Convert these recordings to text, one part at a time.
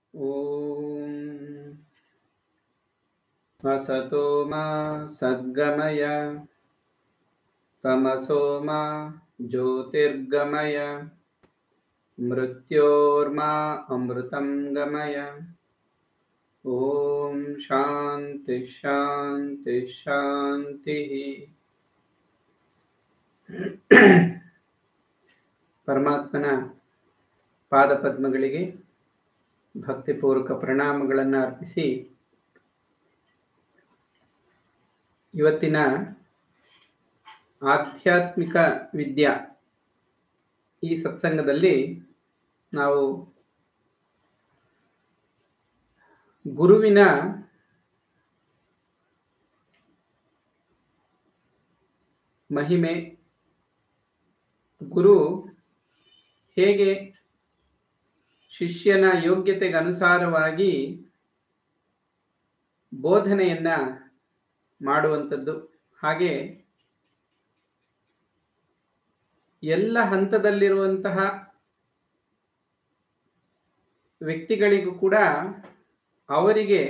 ॐ असतो मा सद्गमय तमसो मा ज्योतिर्गमय मृत्योर्मा अमृतं गमय ॐ ಶಾಂತಿ ಶಾಂತಿ ಶಾಂತಿ ಪರಮಾತ್ಮನ ಪಾದಪದ್ಮಗಳಿಗೆ ಭಕ್ತಿಪೂರ್ವಕ ಪ್ರಣಾಮಗಳನ್ನು ಅರ್ಪಿಸಿ ಇವತ್ತಿನ ಆಧ್ಯಾತ್ಮಿಕ ವಿದ್ಯಾ ಈ ಸತ್ಸಂಗದಲ್ಲಿ ನಾವು ಗುರುವಿನ ಮಹಿಮೆ ಗುರು ಹೇಗೆ ಶಿಷ್ಯನ ಯೋಗ್ಯತೆಗೆ ಅನುಸಾರವಾಗಿ ಬೋಧನೆಯನ್ನ ಮಾಡುವಂಥದ್ದು ಹಾಗೆ ಎಲ್ಲ ಹಂತದಲ್ಲಿರುವಂತಹ ವ್ಯಕ್ತಿಗಳಿಗೂ ಕೂಡ ಅವರಿಗೆ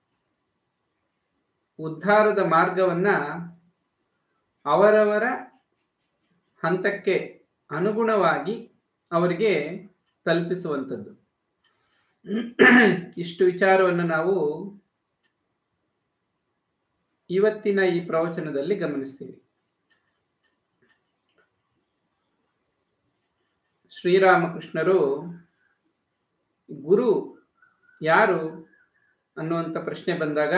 ಉದ್ಧಾರದ ಮಾರ್ಗವನ್ನ ಅವರವರ ಹಂತಕ್ಕೆ ಅನುಗುಣವಾಗಿ ಅವರಿಗೆ ತಲುಪಿಸುವಂಥದ್ದು ಇಷ್ಟು ವಿಚಾರವನ್ನು ನಾವು ಇವತ್ತಿನ ಈ ಪ್ರವಚನದಲ್ಲಿ ಗಮನಿಸ್ತೀವಿ ಶ್ರೀರಾಮಕೃಷ್ಣರು ಗುರು ಯಾರು ಅನ್ನುವಂಥ ಪ್ರಶ್ನೆ ಬಂದಾಗ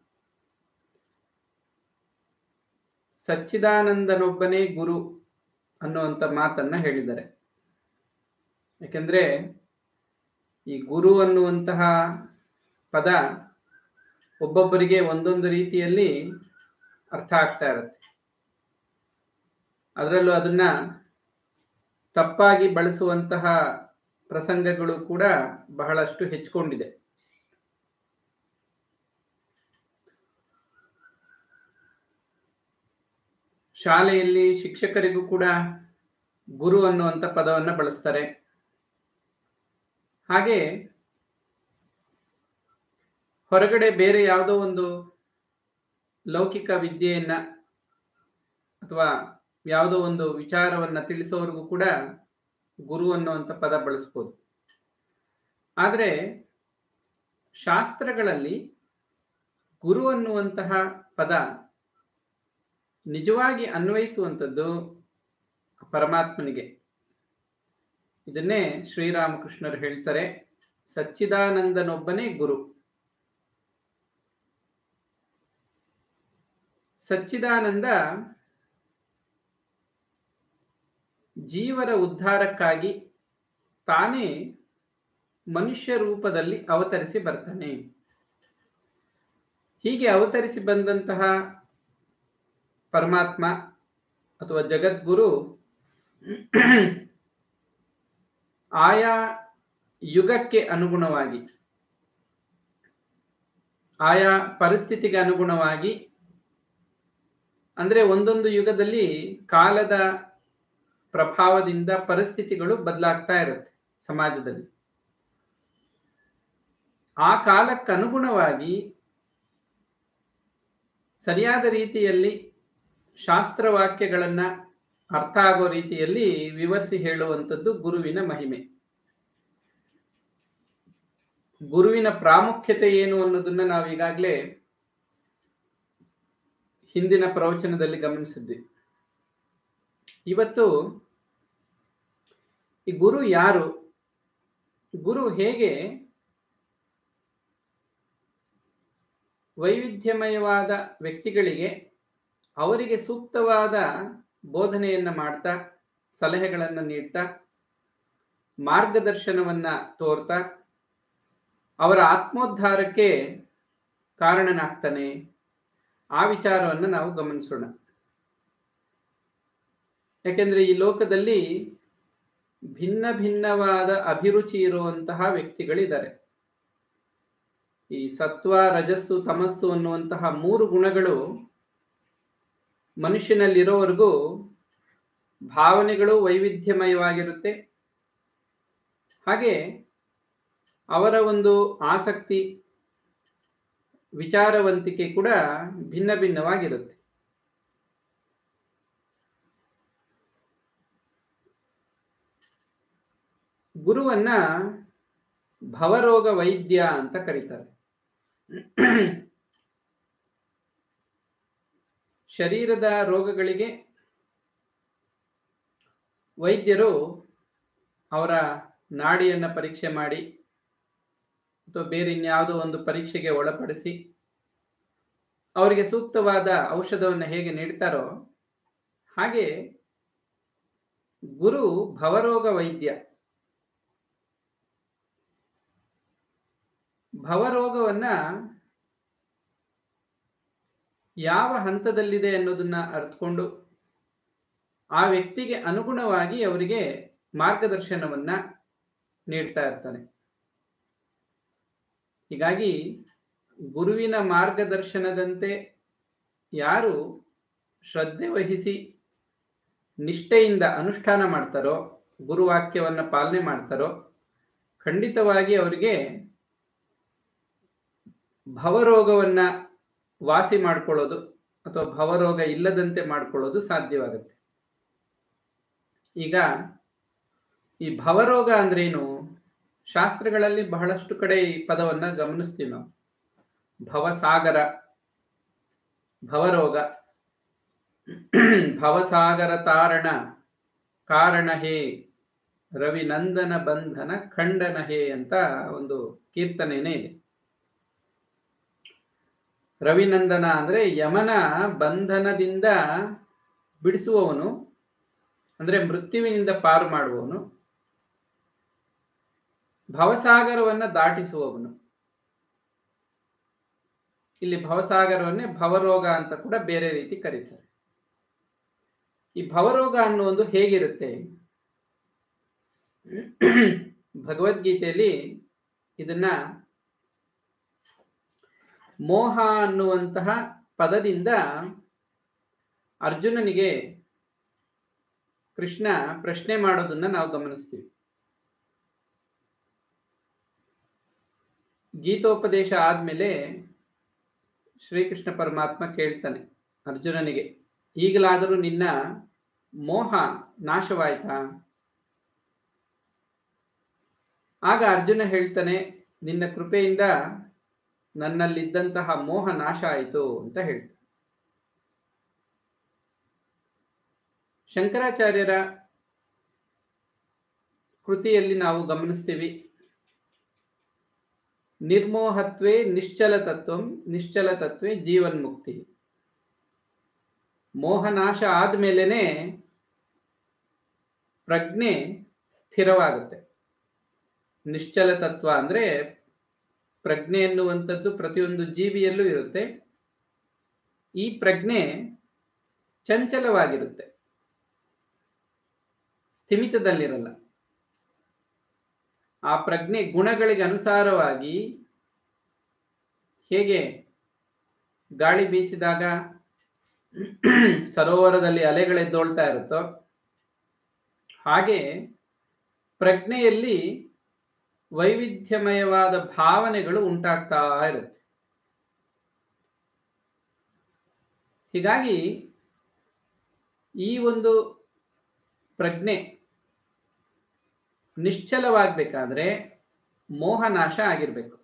ಸಚ್ಚಿದಾನಂದನೊಬ್ಬನೇ ಗುರು ಅನ್ನುವಂಥ ಮಾತನ್ನ ಹೇಳಿದ್ದಾರೆ ಯಾಕೆಂದ್ರೆ ಈ ಗುರು ಅನ್ನುವಂತಹ ಪದ ಒಬ್ಬೊಬ್ಬರಿಗೆ ಒಂದೊಂದು ರೀತಿಯಲ್ಲಿ ಅರ್ಥ ಆಗ್ತಾ ಇರುತ್ತೆ ಅದರಲ್ಲೂ ಅದನ್ನ ತಪ್ಪಾಗಿ ಬಳಸುವಂತಹ ಪ್ರಸಂಗಗಳು ಕೂಡ ಬಹಳಷ್ಟು ಹೆಚ್ಚಿಕೊಂಡಿದೆ ಶಾಲೆಯಲ್ಲಿ ಶಿಕ್ಷಕರಿಗೂ ಕೂಡ ಗುರು ಅನ್ನುವಂಥ ಪದವನ್ನ ಬಳಸ್ತಾರೆ ಹಾಗೆ ಹೊರಗಡೆ ಬೇರೆ ಯಾವುದೋ ಒಂದು ಲೌಕಿಕ ವಿದ್ಯೆಯನ್ನ ಅಥವಾ ಯಾವುದೋ ಒಂದು ವಿಚಾರವನ್ನ ತಿಳಿಸೋರ್ಗೂ ಕೂಡ ಗುರು ಅನ್ನುವಂಥ ಪದ ಬಳಸ್ಬೋದು ಆದರೆ ಶಾಸ್ತ್ರಗಳಲ್ಲಿ ಗುರು ಅನ್ನುವಂತಹ ಪದ ನಿಜವಾಗಿ ಅನ್ವಯಿಸುವಂಥದ್ದು ಪರಮಾತ್ಮನಿಗೆ ಇದನ್ನೇ ಶ್ರೀರಾಮಕೃಷ್ಣರು ಹೇಳ್ತಾರೆ ಸಚ್ಚಿದಾನಂದನೊಬ್ಬನೇ ಗುರು ಸಚ್ಚಿದಾನಂದ ಜೀವರ ಉದ್ಧಾರಕ್ಕಾಗಿ ತಾನೇ ಮನುಷ್ಯ ರೂಪದಲ್ಲಿ ಅವತರಿಸಿ ಬರ್ತಾನೆ ಹೀಗೆ ಅವತರಿಸಿ ಬಂದಂತಹ ಪರಮಾತ್ಮ ಅಥವಾ ಜಗದ್ಗುರು ಆಯಾ ಯುಗಕ್ಕೆ ಅನುಗುಣವಾಗಿ ಆಯಾ ಪರಿಸ್ಥಿತಿಗೆ ಅನುಗುಣವಾಗಿ ಅಂದ್ರೆ ಒಂದೊಂದು ಯುಗದಲ್ಲಿ ಕಾಲದ ಪ್ರಭಾವದಿಂದ ಪರಿಸ್ಥಿತಿಗಳು ಬದಲಾಗ್ತಾ ಇರುತ್ತೆ ಸಮಾಜದಲ್ಲಿ ಆ ಕಾಲಕ್ಕೆ ಅನುಗುಣವಾಗಿ ಸರಿಯಾದ ರೀತಿಯಲ್ಲಿ ಶಾಸ್ತ್ರವಾಕ್ಯಗಳನ್ನ ಅರ್ಥ ಆಗೋ ರೀತಿಯಲ್ಲಿ ವಿವರಿಸಿ ಹೇಳುವಂಥದ್ದು ಗುರುವಿನ ಮಹಿಮೆ ಗುರುವಿನ ಪ್ರಾಮುಖ್ಯತೆ ಏನು ಅನ್ನೋದನ್ನ ನಾವೀಗಾಗಲೇ ಹಿಂದಿನ ಪ್ರವಚನದಲ್ಲಿ ಗಮನಿಸಿದ್ವಿ ಇವತ್ತು ಈ ಗುರು ಯಾರು ಗುರು ಹೇಗೆ ವೈವಿಧ್ಯಮಯವಾದ ವ್ಯಕ್ತಿಗಳಿಗೆ ಅವರಿಗೆ ಸೂಕ್ತವಾದ ಬೋಧನೆಯನ್ನ ಮಾಡ್ತಾ ಸಲಹೆಗಳನ್ನು ನೀಡ್ತಾ ಮಾರ್ಗದರ್ಶನವನ್ನ ತೋರ್ತಾ ಅವರ ಆತ್ಮೋದ್ಧಾರಕ್ಕೆ ಕಾರಣನಾಗ್ತಾನೆ ಆ ವಿಚಾರವನ್ನು ನಾವು ಗಮನಿಸೋಣ ಯಾಕೆಂದ್ರೆ ಈ ಲೋಕದಲ್ಲಿ ಭಿನ್ನ ಭಿನ್ನವಾದ ಅಭಿರುಚಿ ಇರುವಂತಹ ವ್ಯಕ್ತಿಗಳಿದ್ದಾರೆ ಈ ಸತ್ವ ರಜಸ್ಸು ತಮಸ್ಸು ಅನ್ನುವಂತಹ ಮೂರು ಗುಣಗಳು ಮನುಷ್ಯನಲ್ಲಿರೋವರೆಗೂ ಭಾವನೆಗಳು ವೈವಿಧ್ಯಮಯವಾಗಿರುತ್ತೆ ಹಾಗೆ ಅವರ ಒಂದು ಆಸಕ್ತಿ ವಿಚಾರವಂತಿಕೆ ಕೂಡ ಭಿನ್ನ ಭಿನ್ನವಾಗಿರುತ್ತೆ ಗುರುವನ್ನ ಭವರೋಗ ವೈದ್ಯ ಅಂತ ಕರೀತಾರೆ ಶರೀರದ ರೋಗಗಳಿಗೆ ವೈದ್ಯರು ಅವರ ನಾಡಿಯನ್ನು ಪರೀಕ್ಷೆ ಮಾಡಿ ಅಥವಾ ಬೇರೆ ಇನ್ಯಾವುದೋ ಒಂದು ಪರೀಕ್ಷೆಗೆ ಒಳಪಡಿಸಿ ಅವರಿಗೆ ಸೂಕ್ತವಾದ ಔಷಧವನ್ನು ಹೇಗೆ ನೀಡ್ತಾರೋ ಹಾಗೆ ಗುರು ಭವರೋಗ ವೈದ್ಯ ಭವರೋಗವನ್ನ ಯಾವ ಹಂತದಲ್ಲಿದೆ ಅನ್ನೋದನ್ನ ಅರ್ಥಕೊಂಡು ಆ ವ್ಯಕ್ತಿಗೆ ಅನುಗುಣವಾಗಿ ಅವರಿಗೆ ಮಾರ್ಗದರ್ಶನವನ್ನ ನೀಡ್ತಾ ಇರ್ತಾನೆ ಹೀಗಾಗಿ ಗುರುವಿನ ಮಾರ್ಗದರ್ಶನದಂತೆ ಯಾರು ಶ್ರದ್ಧೆ ವಹಿಸಿ ನಿಷ್ಠೆಯಿಂದ ಅನುಷ್ಠಾನ ಮಾಡ್ತಾರೋ ಗುರುವಾಕ್ಯವನ್ನು ಪಾಲನೆ ಮಾಡ್ತಾರೋ ಖಂಡಿತವಾಗಿ ಅವರಿಗೆ ಭವರೋಗವನ್ನ ವಾಸಿ ಮಾಡ್ಕೊಳ್ಳೋದು ಅಥವಾ ಭವರೋಗ ಇಲ್ಲದಂತೆ ಮಾಡ್ಕೊಳ್ಳೋದು ಸಾಧ್ಯವಾಗುತ್ತೆ ಈಗ ಈ ಭವರೋಗ ಅಂದ್ರೇನು ಶಾಸ್ತ್ರಗಳಲ್ಲಿ ಬಹಳಷ್ಟು ಕಡೆ ಈ ಪದವನ್ನ ಗಮನಿಸ್ತೀವಿ ನಾವು ಭವಸಾಗರ ಭವರೋಗ ಭವಸಾಗರ ತಾರಣ ಕಾರಣ ಹೇ ರವಿನಂದನ ಬಂಧನ ಖಂಡನ ಹೇ ಅಂತ ಒಂದು ಕೀರ್ತನೆನೇ ಇದೆ ರವಿನಂದನ ಅಂದ್ರೆ ಯಮನ ಬಂಧನದಿಂದ ಬಿಡಿಸುವವನು ಅಂದ್ರೆ ಮೃತ್ಯುವಿನಿಂದ ಪಾರು ಮಾಡುವವನು ಭವಸಾಗರವನ್ನ ದಾಟಿಸುವವನು ಇಲ್ಲಿ ಭವಸಾಗರವನ್ನೇ ಭವರೋಗ ಅಂತ ಕೂಡ ಬೇರೆ ರೀತಿ ಕರೀತಾರೆ ಈ ಭವರೋಗ ಅನ್ನುವುದು ಹೇಗಿರುತ್ತೆ ಭಗವದ್ಗೀತೆಯಲ್ಲಿ ಇದನ್ನ ಮೋಹ ಅನ್ನುವಂತಹ ಪದದಿಂದ ಅರ್ಜುನನಿಗೆ ಕೃಷ್ಣ ಪ್ರಶ್ನೆ ಮಾಡೋದನ್ನ ನಾವು ಗಮನಿಸ್ತೀವಿ ಗೀತೋಪದೇಶ ಆದ್ಮೇಲೆ ಶ್ರೀಕೃಷ್ಣ ಪರಮಾತ್ಮ ಕೇಳ್ತಾನೆ ಅರ್ಜುನನಿಗೆ ಈಗಲಾದರೂ ನಿನ್ನ ಮೋಹ ನಾಶವಾಯ್ತಾ ಆಗ ಅರ್ಜುನ ಹೇಳ್ತಾನೆ ನಿನ್ನ ಕೃಪೆಯಿಂದ ನನ್ನಲ್ಲಿದ್ದಂತಹ ಮೋಹ ನಾಶ ಆಯಿತು ಅಂತ ಹೇಳ್ತಾನೆ ಶಂಕರಾಚಾರ್ಯರ ಕೃತಿಯಲ್ಲಿ ನಾವು ಗಮನಿಸ್ತೀವಿ ನಿರ್ಮೋಹತ್ವೇ ನಿಶ್ಚಲ ತತ್ವ ನಿಶ್ಚಲ ತತ್ವೇ ಜೀವನ್ಮುಕ್ತಿ ಮೋಹನಾಶ ಆದ್ಮೇಲೆನೆ ಪ್ರಜ್ಞೆ ಸ್ಥಿರವಾಗುತ್ತೆ ನಿಶ್ಚಲ ತತ್ವ ಅಂದ್ರೆ ಪ್ರಜ್ಞೆ ಎನ್ನುವಂಥದ್ದು ಪ್ರತಿಯೊಂದು ಜೀವಿಯಲ್ಲೂ ಇರುತ್ತೆ ಈ ಪ್ರಜ್ಞೆ ಚಂಚಲವಾಗಿರುತ್ತೆ ಸ್ಥಿಮಿತದಲ್ಲಿರಲ್ಲ ಆ ಪ್ರಜ್ಞೆ ಗುಣಗಳಿಗೆ ಅನುಸಾರವಾಗಿ ಹೇಗೆ ಗಾಳಿ ಬೀಸಿದಾಗ ಸರೋವರದಲ್ಲಿ ಅಲೆಗಳೆದ್ದೋಳ್ತಾ ಇರುತ್ತೋ ಹಾಗೆ ಪ್ರಜ್ಞೆಯಲ್ಲಿ ವೈವಿಧ್ಯಮಯವಾದ ಭಾವನೆಗಳು ಉಂಟಾಗ್ತಾ ಇರುತ್ತೆ ಹೀಗಾಗಿ ಈ ಒಂದು ಪ್ರಜ್ಞೆ ನಿಶ್ಚಲವಾಗಬೇಕಾದ್ರೆ ಮೋಹನಾಶ ಆಗಿರ್ಬೇಕು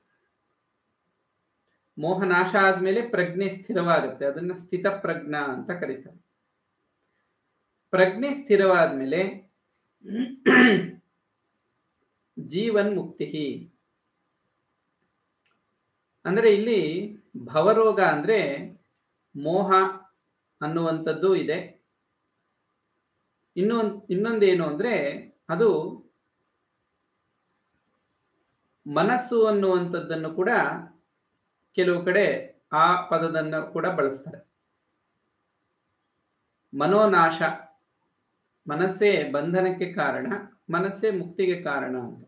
ಮೋಹನಾಶ ಆದ್ಮೇಲೆ ಪ್ರಜ್ಞೆ ಸ್ಥಿರವಾಗುತ್ತೆ ಅದನ್ನ ಸ್ಥಿತ ಪ್ರಜ್ಞ ಅಂತ ಕರೀತಾರೆ ಪ್ರಜ್ಞೆ ಸ್ಥಿರವಾದ್ಮೇಲೆ ಜೀವನ್ ಮುಕ್ತಿ ಅಂದ್ರೆ ಇಲ್ಲಿ ಭವರೋಗ ಅಂದ್ರೆ ಮೋಹ ಅನ್ನುವಂಥದ್ದು ಇದೆ ಇನ್ನೊಂದು ಇನ್ನೊಂದೇನು ಅಂದ್ರೆ ಅದು ಮನಸ್ಸು ಅನ್ನುವಂಥದ್ದನ್ನು ಕೂಡ ಕೆಲವು ಕಡೆ ಆ ಪದದನ್ನು ಕೂಡ ಬಳಸ್ತಾರೆ ಮನೋನಾಶ ಮನಸ್ಸೇ ಬಂಧನಕ್ಕೆ ಕಾರಣ ಮನಸ್ಸೇ ಮುಕ್ತಿಗೆ ಕಾರಣ ಅಂತ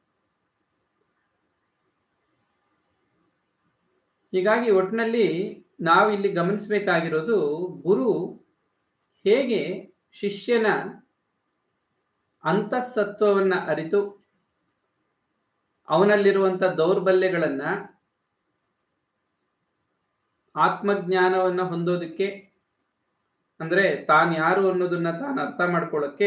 ಹೀಗಾಗಿ ಒಟ್ಟಿನಲ್ಲಿ ನಾವು ಇಲ್ಲಿ ಗಮನಿಸಬೇಕಾಗಿರೋದು ಗುರು ಹೇಗೆ ಶಿಷ್ಯನ ಅಂತಃಸತ್ವವನ್ನು ಅರಿತು ಅವನಲ್ಲಿರುವಂಥ ದೌರ್ಬಲ್ಯಗಳನ್ನ ಆತ್ಮಜ್ಞಾನವನ್ನ ಹೊಂದೋದಕ್ಕೆ ಅಂದ್ರೆ ತಾನು ಯಾರು ಅನ್ನೋದನ್ನ ತಾನು ಅರ್ಥ ಮಾಡ್ಕೊಳ್ಳೋಕ್ಕೆ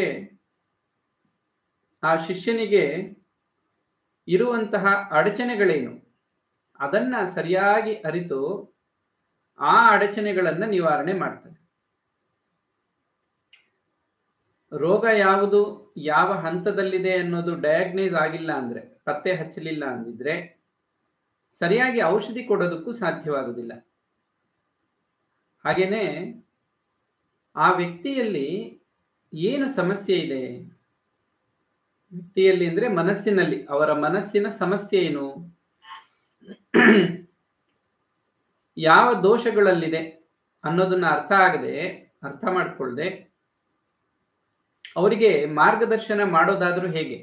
ಆ ಶಿಷ್ಯನಿಗೆ ಇರುವಂತಹ ಅಡಚಣೆಗಳೇನು ಅದನ್ನ ಸರಿಯಾಗಿ ಅರಿತು ಆ ಅಡಚಣೆಗಳನ್ನ ನಿವಾರಣೆ ಮಾಡ್ತಾನೆ ರೋಗ ಯಾವುದು ಯಾವ ಹಂತದಲ್ಲಿದೆ ಅನ್ನೋದು ಡಯಾಗ್ನೈಸ್ ಆಗಿಲ್ಲ ಅಂದ್ರೆ ಪತ್ತೆ ಹಚ್ಚಲಿಲ್ಲ ಅಂದಿದ್ರೆ ಸರಿಯಾಗಿ ಔಷಧಿ ಕೊಡೋದಕ್ಕೂ ಸಾಧ್ಯವಾಗುವುದಿಲ್ಲ ಹಾಗೇನೆ ಆ ವ್ಯಕ್ತಿಯಲ್ಲಿ ಏನು ಸಮಸ್ಯೆ ಇದೆ ವ್ಯಕ್ತಿಯಲ್ಲಿ ಅಂದ್ರೆ ಮನಸ್ಸಿನಲ್ಲಿ ಅವರ ಮನಸ್ಸಿನ ಸಮಸ್ಯೆ ಏನು ಯಾವ ದೋಷಗಳಲ್ಲಿದೆ ಅನ್ನೋದನ್ನ ಅರ್ಥ ಆಗದೆ ಅರ್ಥ ಮಾಡ್ಕೊಳ್ಳದೆ ಅವರಿಗೆ ಮಾರ್ಗದರ್ಶನ ಮಾಡೋದಾದ್ರೂ ಹೇಗೆ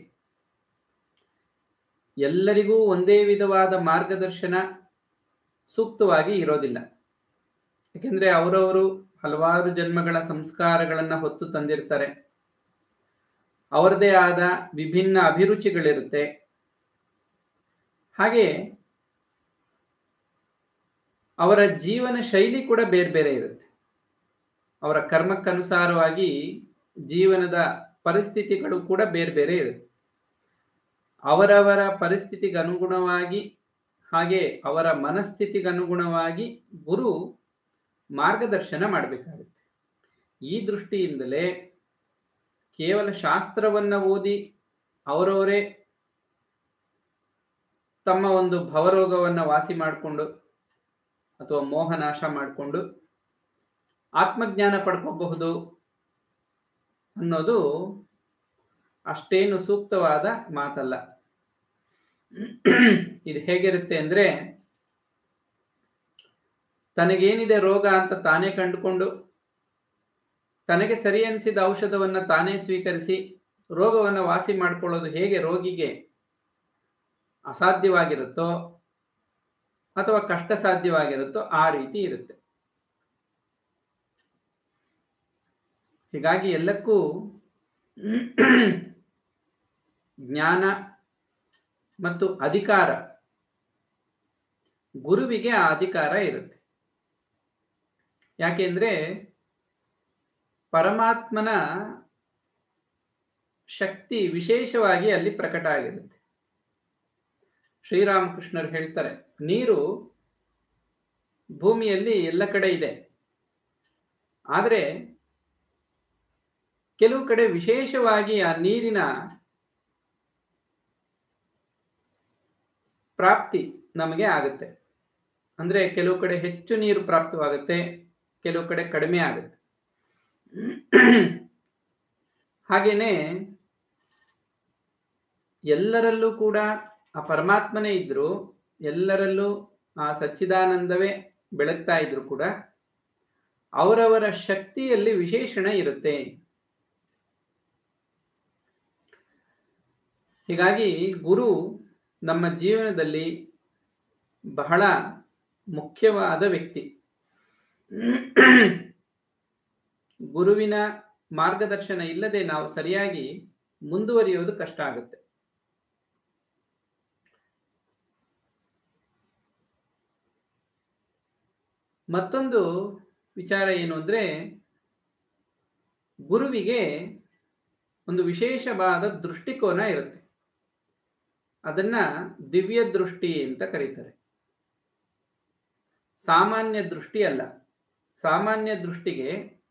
ಎಲ್ಲರಿಗೂ ಒಂದೇ ವಿಧವಾದ ಮಾರ್ಗದರ್ಶನ ಸೂಕ್ತವಾಗಿ ಇರೋದಿಲ್ಲ ಯಾಕೆಂದ್ರೆ ಅವರವರು ಹಲವಾರು ಜನ್ಮಗಳ ಸಂಸ್ಕಾರಗಳನ್ನ ಹೊತ್ತು ತಂದಿರ್ತಾರೆ ಅವರದೇ ಆದ ವಿಭಿನ್ನ ಅಭಿರುಚಿಗಳಿರುತ್ತೆ ಹಾಗೆ ಅವರ ಜೀವನ ಶೈಲಿ ಕೂಡ ಬೇರೆ ಬೇರೆ ಇರುತ್ತೆ ಅವರ ಕರ್ಮಕ್ಕನುಸಾರವಾಗಿ ಜೀವನದ ಪರಿಸ್ಥಿತಿಗಳು ಕೂಡ ಬೇರೆ ಬೇರೆ ಇರುತ್ತೆ ಅವರವರ ಪರಿಸ್ಥಿತಿಗೆ ಅನುಗುಣವಾಗಿ ಹಾಗೆ ಅವರ ಮನಸ್ಥಿತಿಗನುಗುಣವಾಗಿ ಗುರು ಮಾರ್ಗದರ್ಶನ ಮಾಡಬೇಕಾಗುತ್ತೆ ಈ ದೃಷ್ಟಿಯಿಂದಲೇ ಕೇವಲ ಶಾಸ್ತ್ರವನ್ನ ಓದಿ ಅವರವರೇ ತಮ್ಮ ಒಂದು ಭವರೋಗವನ್ನ ವಾಸಿ ಮಾಡಿಕೊಂಡು ಅಥವಾ ಮೋಹನಾಶ ಮಾಡಿಕೊಂಡು ಆತ್ಮಜ್ಞಾನ ಪಡ್ಕೋಬಹುದು ಅನ್ನೋದು ಅಷ್ಟೇನು ಸೂಕ್ತವಾದ ಮಾತಲ್ಲ ಇದು ಹೇಗಿರುತ್ತೆ ಅಂದ್ರೆ ತನಗೇನಿದೆ ರೋಗ ಅಂತ ತಾನೇ ಕಂಡುಕೊಂಡು ತನಗೆ ಸರಿ ಅನಿಸಿದ ಔಷಧವನ್ನ ತಾನೇ ಸ್ವೀಕರಿಸಿ ರೋಗವನ್ನ ವಾಸಿ ಮಾಡ್ಕೊಳ್ಳೋದು ಹೇಗೆ ರೋಗಿಗೆ ಅಸಾಧ್ಯವಾಗಿರುತ್ತೋ ಅಥವಾ ಕಷ್ಟ ಸಾಧ್ಯವಾಗಿರುತ್ತೋ ಆ ರೀತಿ ಇರುತ್ತೆ ಹೀಗಾಗಿ ಎಲ್ಲಕ್ಕೂ ಜ್ಞಾನ ಮತ್ತು ಅಧಿಕಾರ ಗುರುವಿಗೆ ಆ ಅಧಿಕಾರ ಇರುತ್ತೆ ಯಾಕೆಂದ್ರೆ ಪರಮಾತ್ಮನ ಶಕ್ತಿ ವಿಶೇಷವಾಗಿ ಅಲ್ಲಿ ಪ್ರಕಟ ಆಗಿರುತ್ತೆ ಶ್ರೀರಾಮಕೃಷ್ಣರು ಹೇಳ್ತಾರೆ ನೀರು ಭೂಮಿಯಲ್ಲಿ ಎಲ್ಲ ಕಡೆ ಇದೆ ಆದರೆ ಕೆಲವು ಕಡೆ ವಿಶೇಷವಾಗಿ ಆ ನೀರಿನ ಪ್ರಾಪ್ತಿ ನಮಗೆ ಆಗುತ್ತೆ ಅಂದ್ರೆ ಕೆಲವು ಕಡೆ ಹೆಚ್ಚು ನೀರು ಪ್ರಾಪ್ತವಾಗುತ್ತೆ ಕೆಲವು ಕಡೆ ಕಡಿಮೆ ಆಗುತ್ತೆ ಹಾಗೇನೆ ಎಲ್ಲರಲ್ಲೂ ಕೂಡ ಆ ಪರಮಾತ್ಮನೇ ಇದ್ರು ಎಲ್ಲರಲ್ಲೂ ಆ ಸಚ್ಚಿದಾನಂದವೇ ಬೆಳಗ್ತಾ ಇದ್ರು ಕೂಡ ಅವರವರ ಶಕ್ತಿಯಲ್ಲಿ ವಿಶೇಷಣ ಇರುತ್ತೆ ಹೀಗಾಗಿ ಗುರು ನಮ್ಮ ಜೀವನದಲ್ಲಿ ಬಹಳ ಮುಖ್ಯವಾದ ವ್ಯಕ್ತಿ ಗುರುವಿನ ಮಾರ್ಗದರ್ಶನ ಇಲ್ಲದೆ ನಾವು ಸರಿಯಾಗಿ ಮುಂದುವರಿಯೋದು ಕಷ್ಟ ಆಗುತ್ತೆ ಮತ್ತೊಂದು ವಿಚಾರ ಏನು ಅಂದ್ರೆ ಗುರುವಿಗೆ ಒಂದು ವಿಶೇಷವಾದ ದೃಷ್ಟಿಕೋನ ಇರುತ್ತೆ ಅದನ್ನ ದಿವ್ಯ ದೃಷ್ಟಿ ಅಂತ ಕರೀತಾರೆ ಸಾಮಾನ್ಯ ದೃಷ್ಟಿ ಅಲ್ಲ ಸಾಮಾನ್ಯ ದೃಷ್ಟಿಗೆ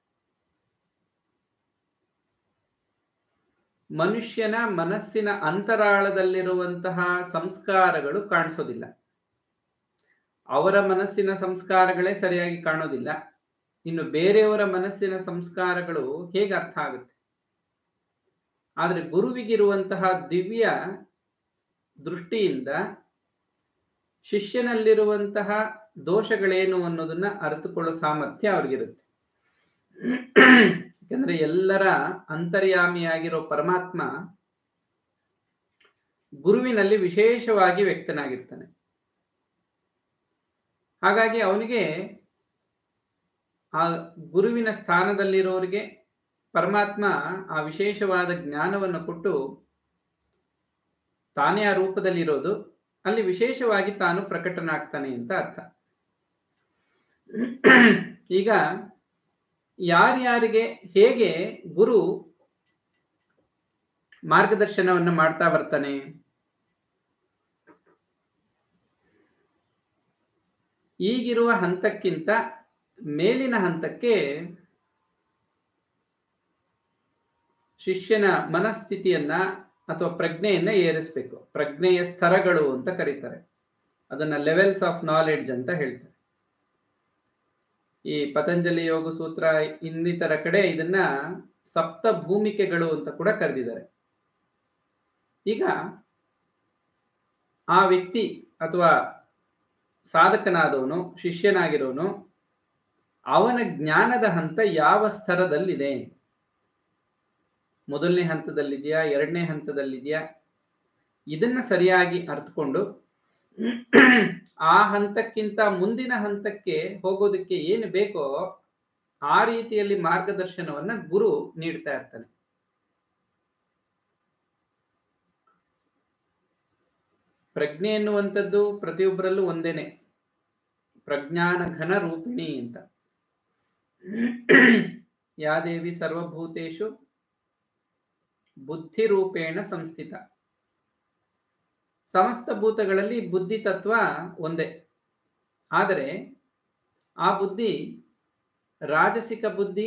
ಮನುಷ್ಯನ ಮನಸ್ಸಿನ ಅಂತರಾಳದಲ್ಲಿರುವಂತಹ ಸಂಸ್ಕಾರಗಳು ಕಾಣಿಸೋದಿಲ್ಲ ಅವರ ಮನಸ್ಸಿನ ಸಂಸ್ಕಾರಗಳೇ ಸರಿಯಾಗಿ ಕಾಣೋದಿಲ್ಲ ಇನ್ನು ಬೇರೆಯವರ ಮನಸ್ಸಿನ ಸಂಸ್ಕಾರಗಳು ಹೇಗೆ ಅರ್ಥ ಆಗುತ್ತೆ ಆದರೆ ಗುರುವಿಗಿರುವಂತಹ ದಿವ್ಯ ದೃಷ್ಟಿಯಿಂದ ಶಿಷ್ಯನಲ್ಲಿರುವಂತಹ ದೋಷಗಳೇನು ಅನ್ನೋದನ್ನ ಅರಿತುಕೊಳ್ಳೋ ಸಾಮರ್ಥ್ಯ ಅವ್ರಿಗಿರುತ್ತೆ ಯಾಕಂದ್ರೆ ಎಲ್ಲರ ಅಂತರ್ಯಾಮಿಯಾಗಿರೋ ಪರಮಾತ್ಮ ಗುರುವಿನಲ್ಲಿ ವಿಶೇಷವಾಗಿ ವ್ಯಕ್ತನಾಗಿರ್ತಾನೆ ಹಾಗಾಗಿ ಅವನಿಗೆ ಆ ಗುರುವಿನ ಸ್ಥಾನದಲ್ಲಿರೋರಿಗೆ ಪರಮಾತ್ಮ ಆ ವಿಶೇಷವಾದ ಜ್ಞಾನವನ್ನು ಕೊಟ್ಟು ತಾನೇ ಆ ರೂಪದಲ್ಲಿ ಇರೋದು ಅಲ್ಲಿ ವಿಶೇಷವಾಗಿ ತಾನು ಪ್ರಕಟನಾಗ್ತಾನೆ ಅಂತ ಅರ್ಥ ಈಗ ಯಾರ್ಯಾರಿಗೆ ಹೇಗೆ ಗುರು ಮಾರ್ಗದರ್ಶನವನ್ನು ಮಾಡ್ತಾ ಬರ್ತಾನೆ ಈಗಿರುವ ಹಂತಕ್ಕಿಂತ ಮೇಲಿನ ಹಂತಕ್ಕೆ ಶಿಷ್ಯನ ಮನಸ್ಥಿತಿಯನ್ನ ಅಥವಾ ಪ್ರಜ್ಞೆಯನ್ನ ಏರಿಸಬೇಕು ಪ್ರಜ್ಞೆಯ ಸ್ತರಗಳು ಅಂತ ಕರೀತಾರೆ ಅದನ್ನ ಲೆವೆಲ್ಸ್ ಆಫ್ ನಾಲೆಡ್ಜ್ ಅಂತ ಹೇಳ್ತಾರೆ ಈ ಪತಂಜಲಿ ಯೋಗ ಸೂತ್ರ ಇನ್ನಿತರ ಕಡೆ ಇದನ್ನ ಸಪ್ತ ಭೂಮಿಕೆಗಳು ಅಂತ ಕೂಡ ಕರೆದಿದ್ದಾರೆ ಈಗ ಆ ವ್ಯಕ್ತಿ ಅಥವಾ ಸಾಧಕನಾದವನು ಶಿಷ್ಯನಾಗಿರೋನು ಅವನ ಜ್ಞಾನದ ಹಂತ ಯಾವ ಸ್ತರದಲ್ಲಿದೆ ಮೊದಲನೇ ಹಂತದಲ್ಲಿದೆಯಾ ಎರಡನೇ ಹಂತದಲ್ಲಿದೆಯಾ ಇದನ್ನ ಸರಿಯಾಗಿ ಅರ್ಥಕೊಂಡು ಆ ಹಂತಕ್ಕಿಂತ ಮುಂದಿನ ಹಂತಕ್ಕೆ ಹೋಗೋದಕ್ಕೆ ಏನು ಬೇಕೋ ಆ ರೀತಿಯಲ್ಲಿ ಮಾರ್ಗದರ್ಶನವನ್ನ ಗುರು ನೀಡ್ತಾ ಇರ್ತಾನೆ ಪ್ರಜ್ಞೆ ಎನ್ನುವಂಥದ್ದು ಪ್ರತಿಯೊಬ್ಬರಲ್ಲೂ ಒಂದೇನೆ ಪ್ರಜ್ಞಾನ ಘನ ರೂಪಿಣಿ ಅಂತ ಯಾದೇವಿ ಸರ್ವಭೂತೇಶು ಬುದ್ಧಿ ರೂಪೇಣ ಸಂಸ್ಥಿತ ಸಮಸ್ತ ಭೂತಗಳಲ್ಲಿ ಬುದ್ಧಿ ತತ್ವ ಒಂದೇ ಆದರೆ ಆ ಬುದ್ಧಿ ರಾಜಸಿಕ ಬುದ್ಧಿ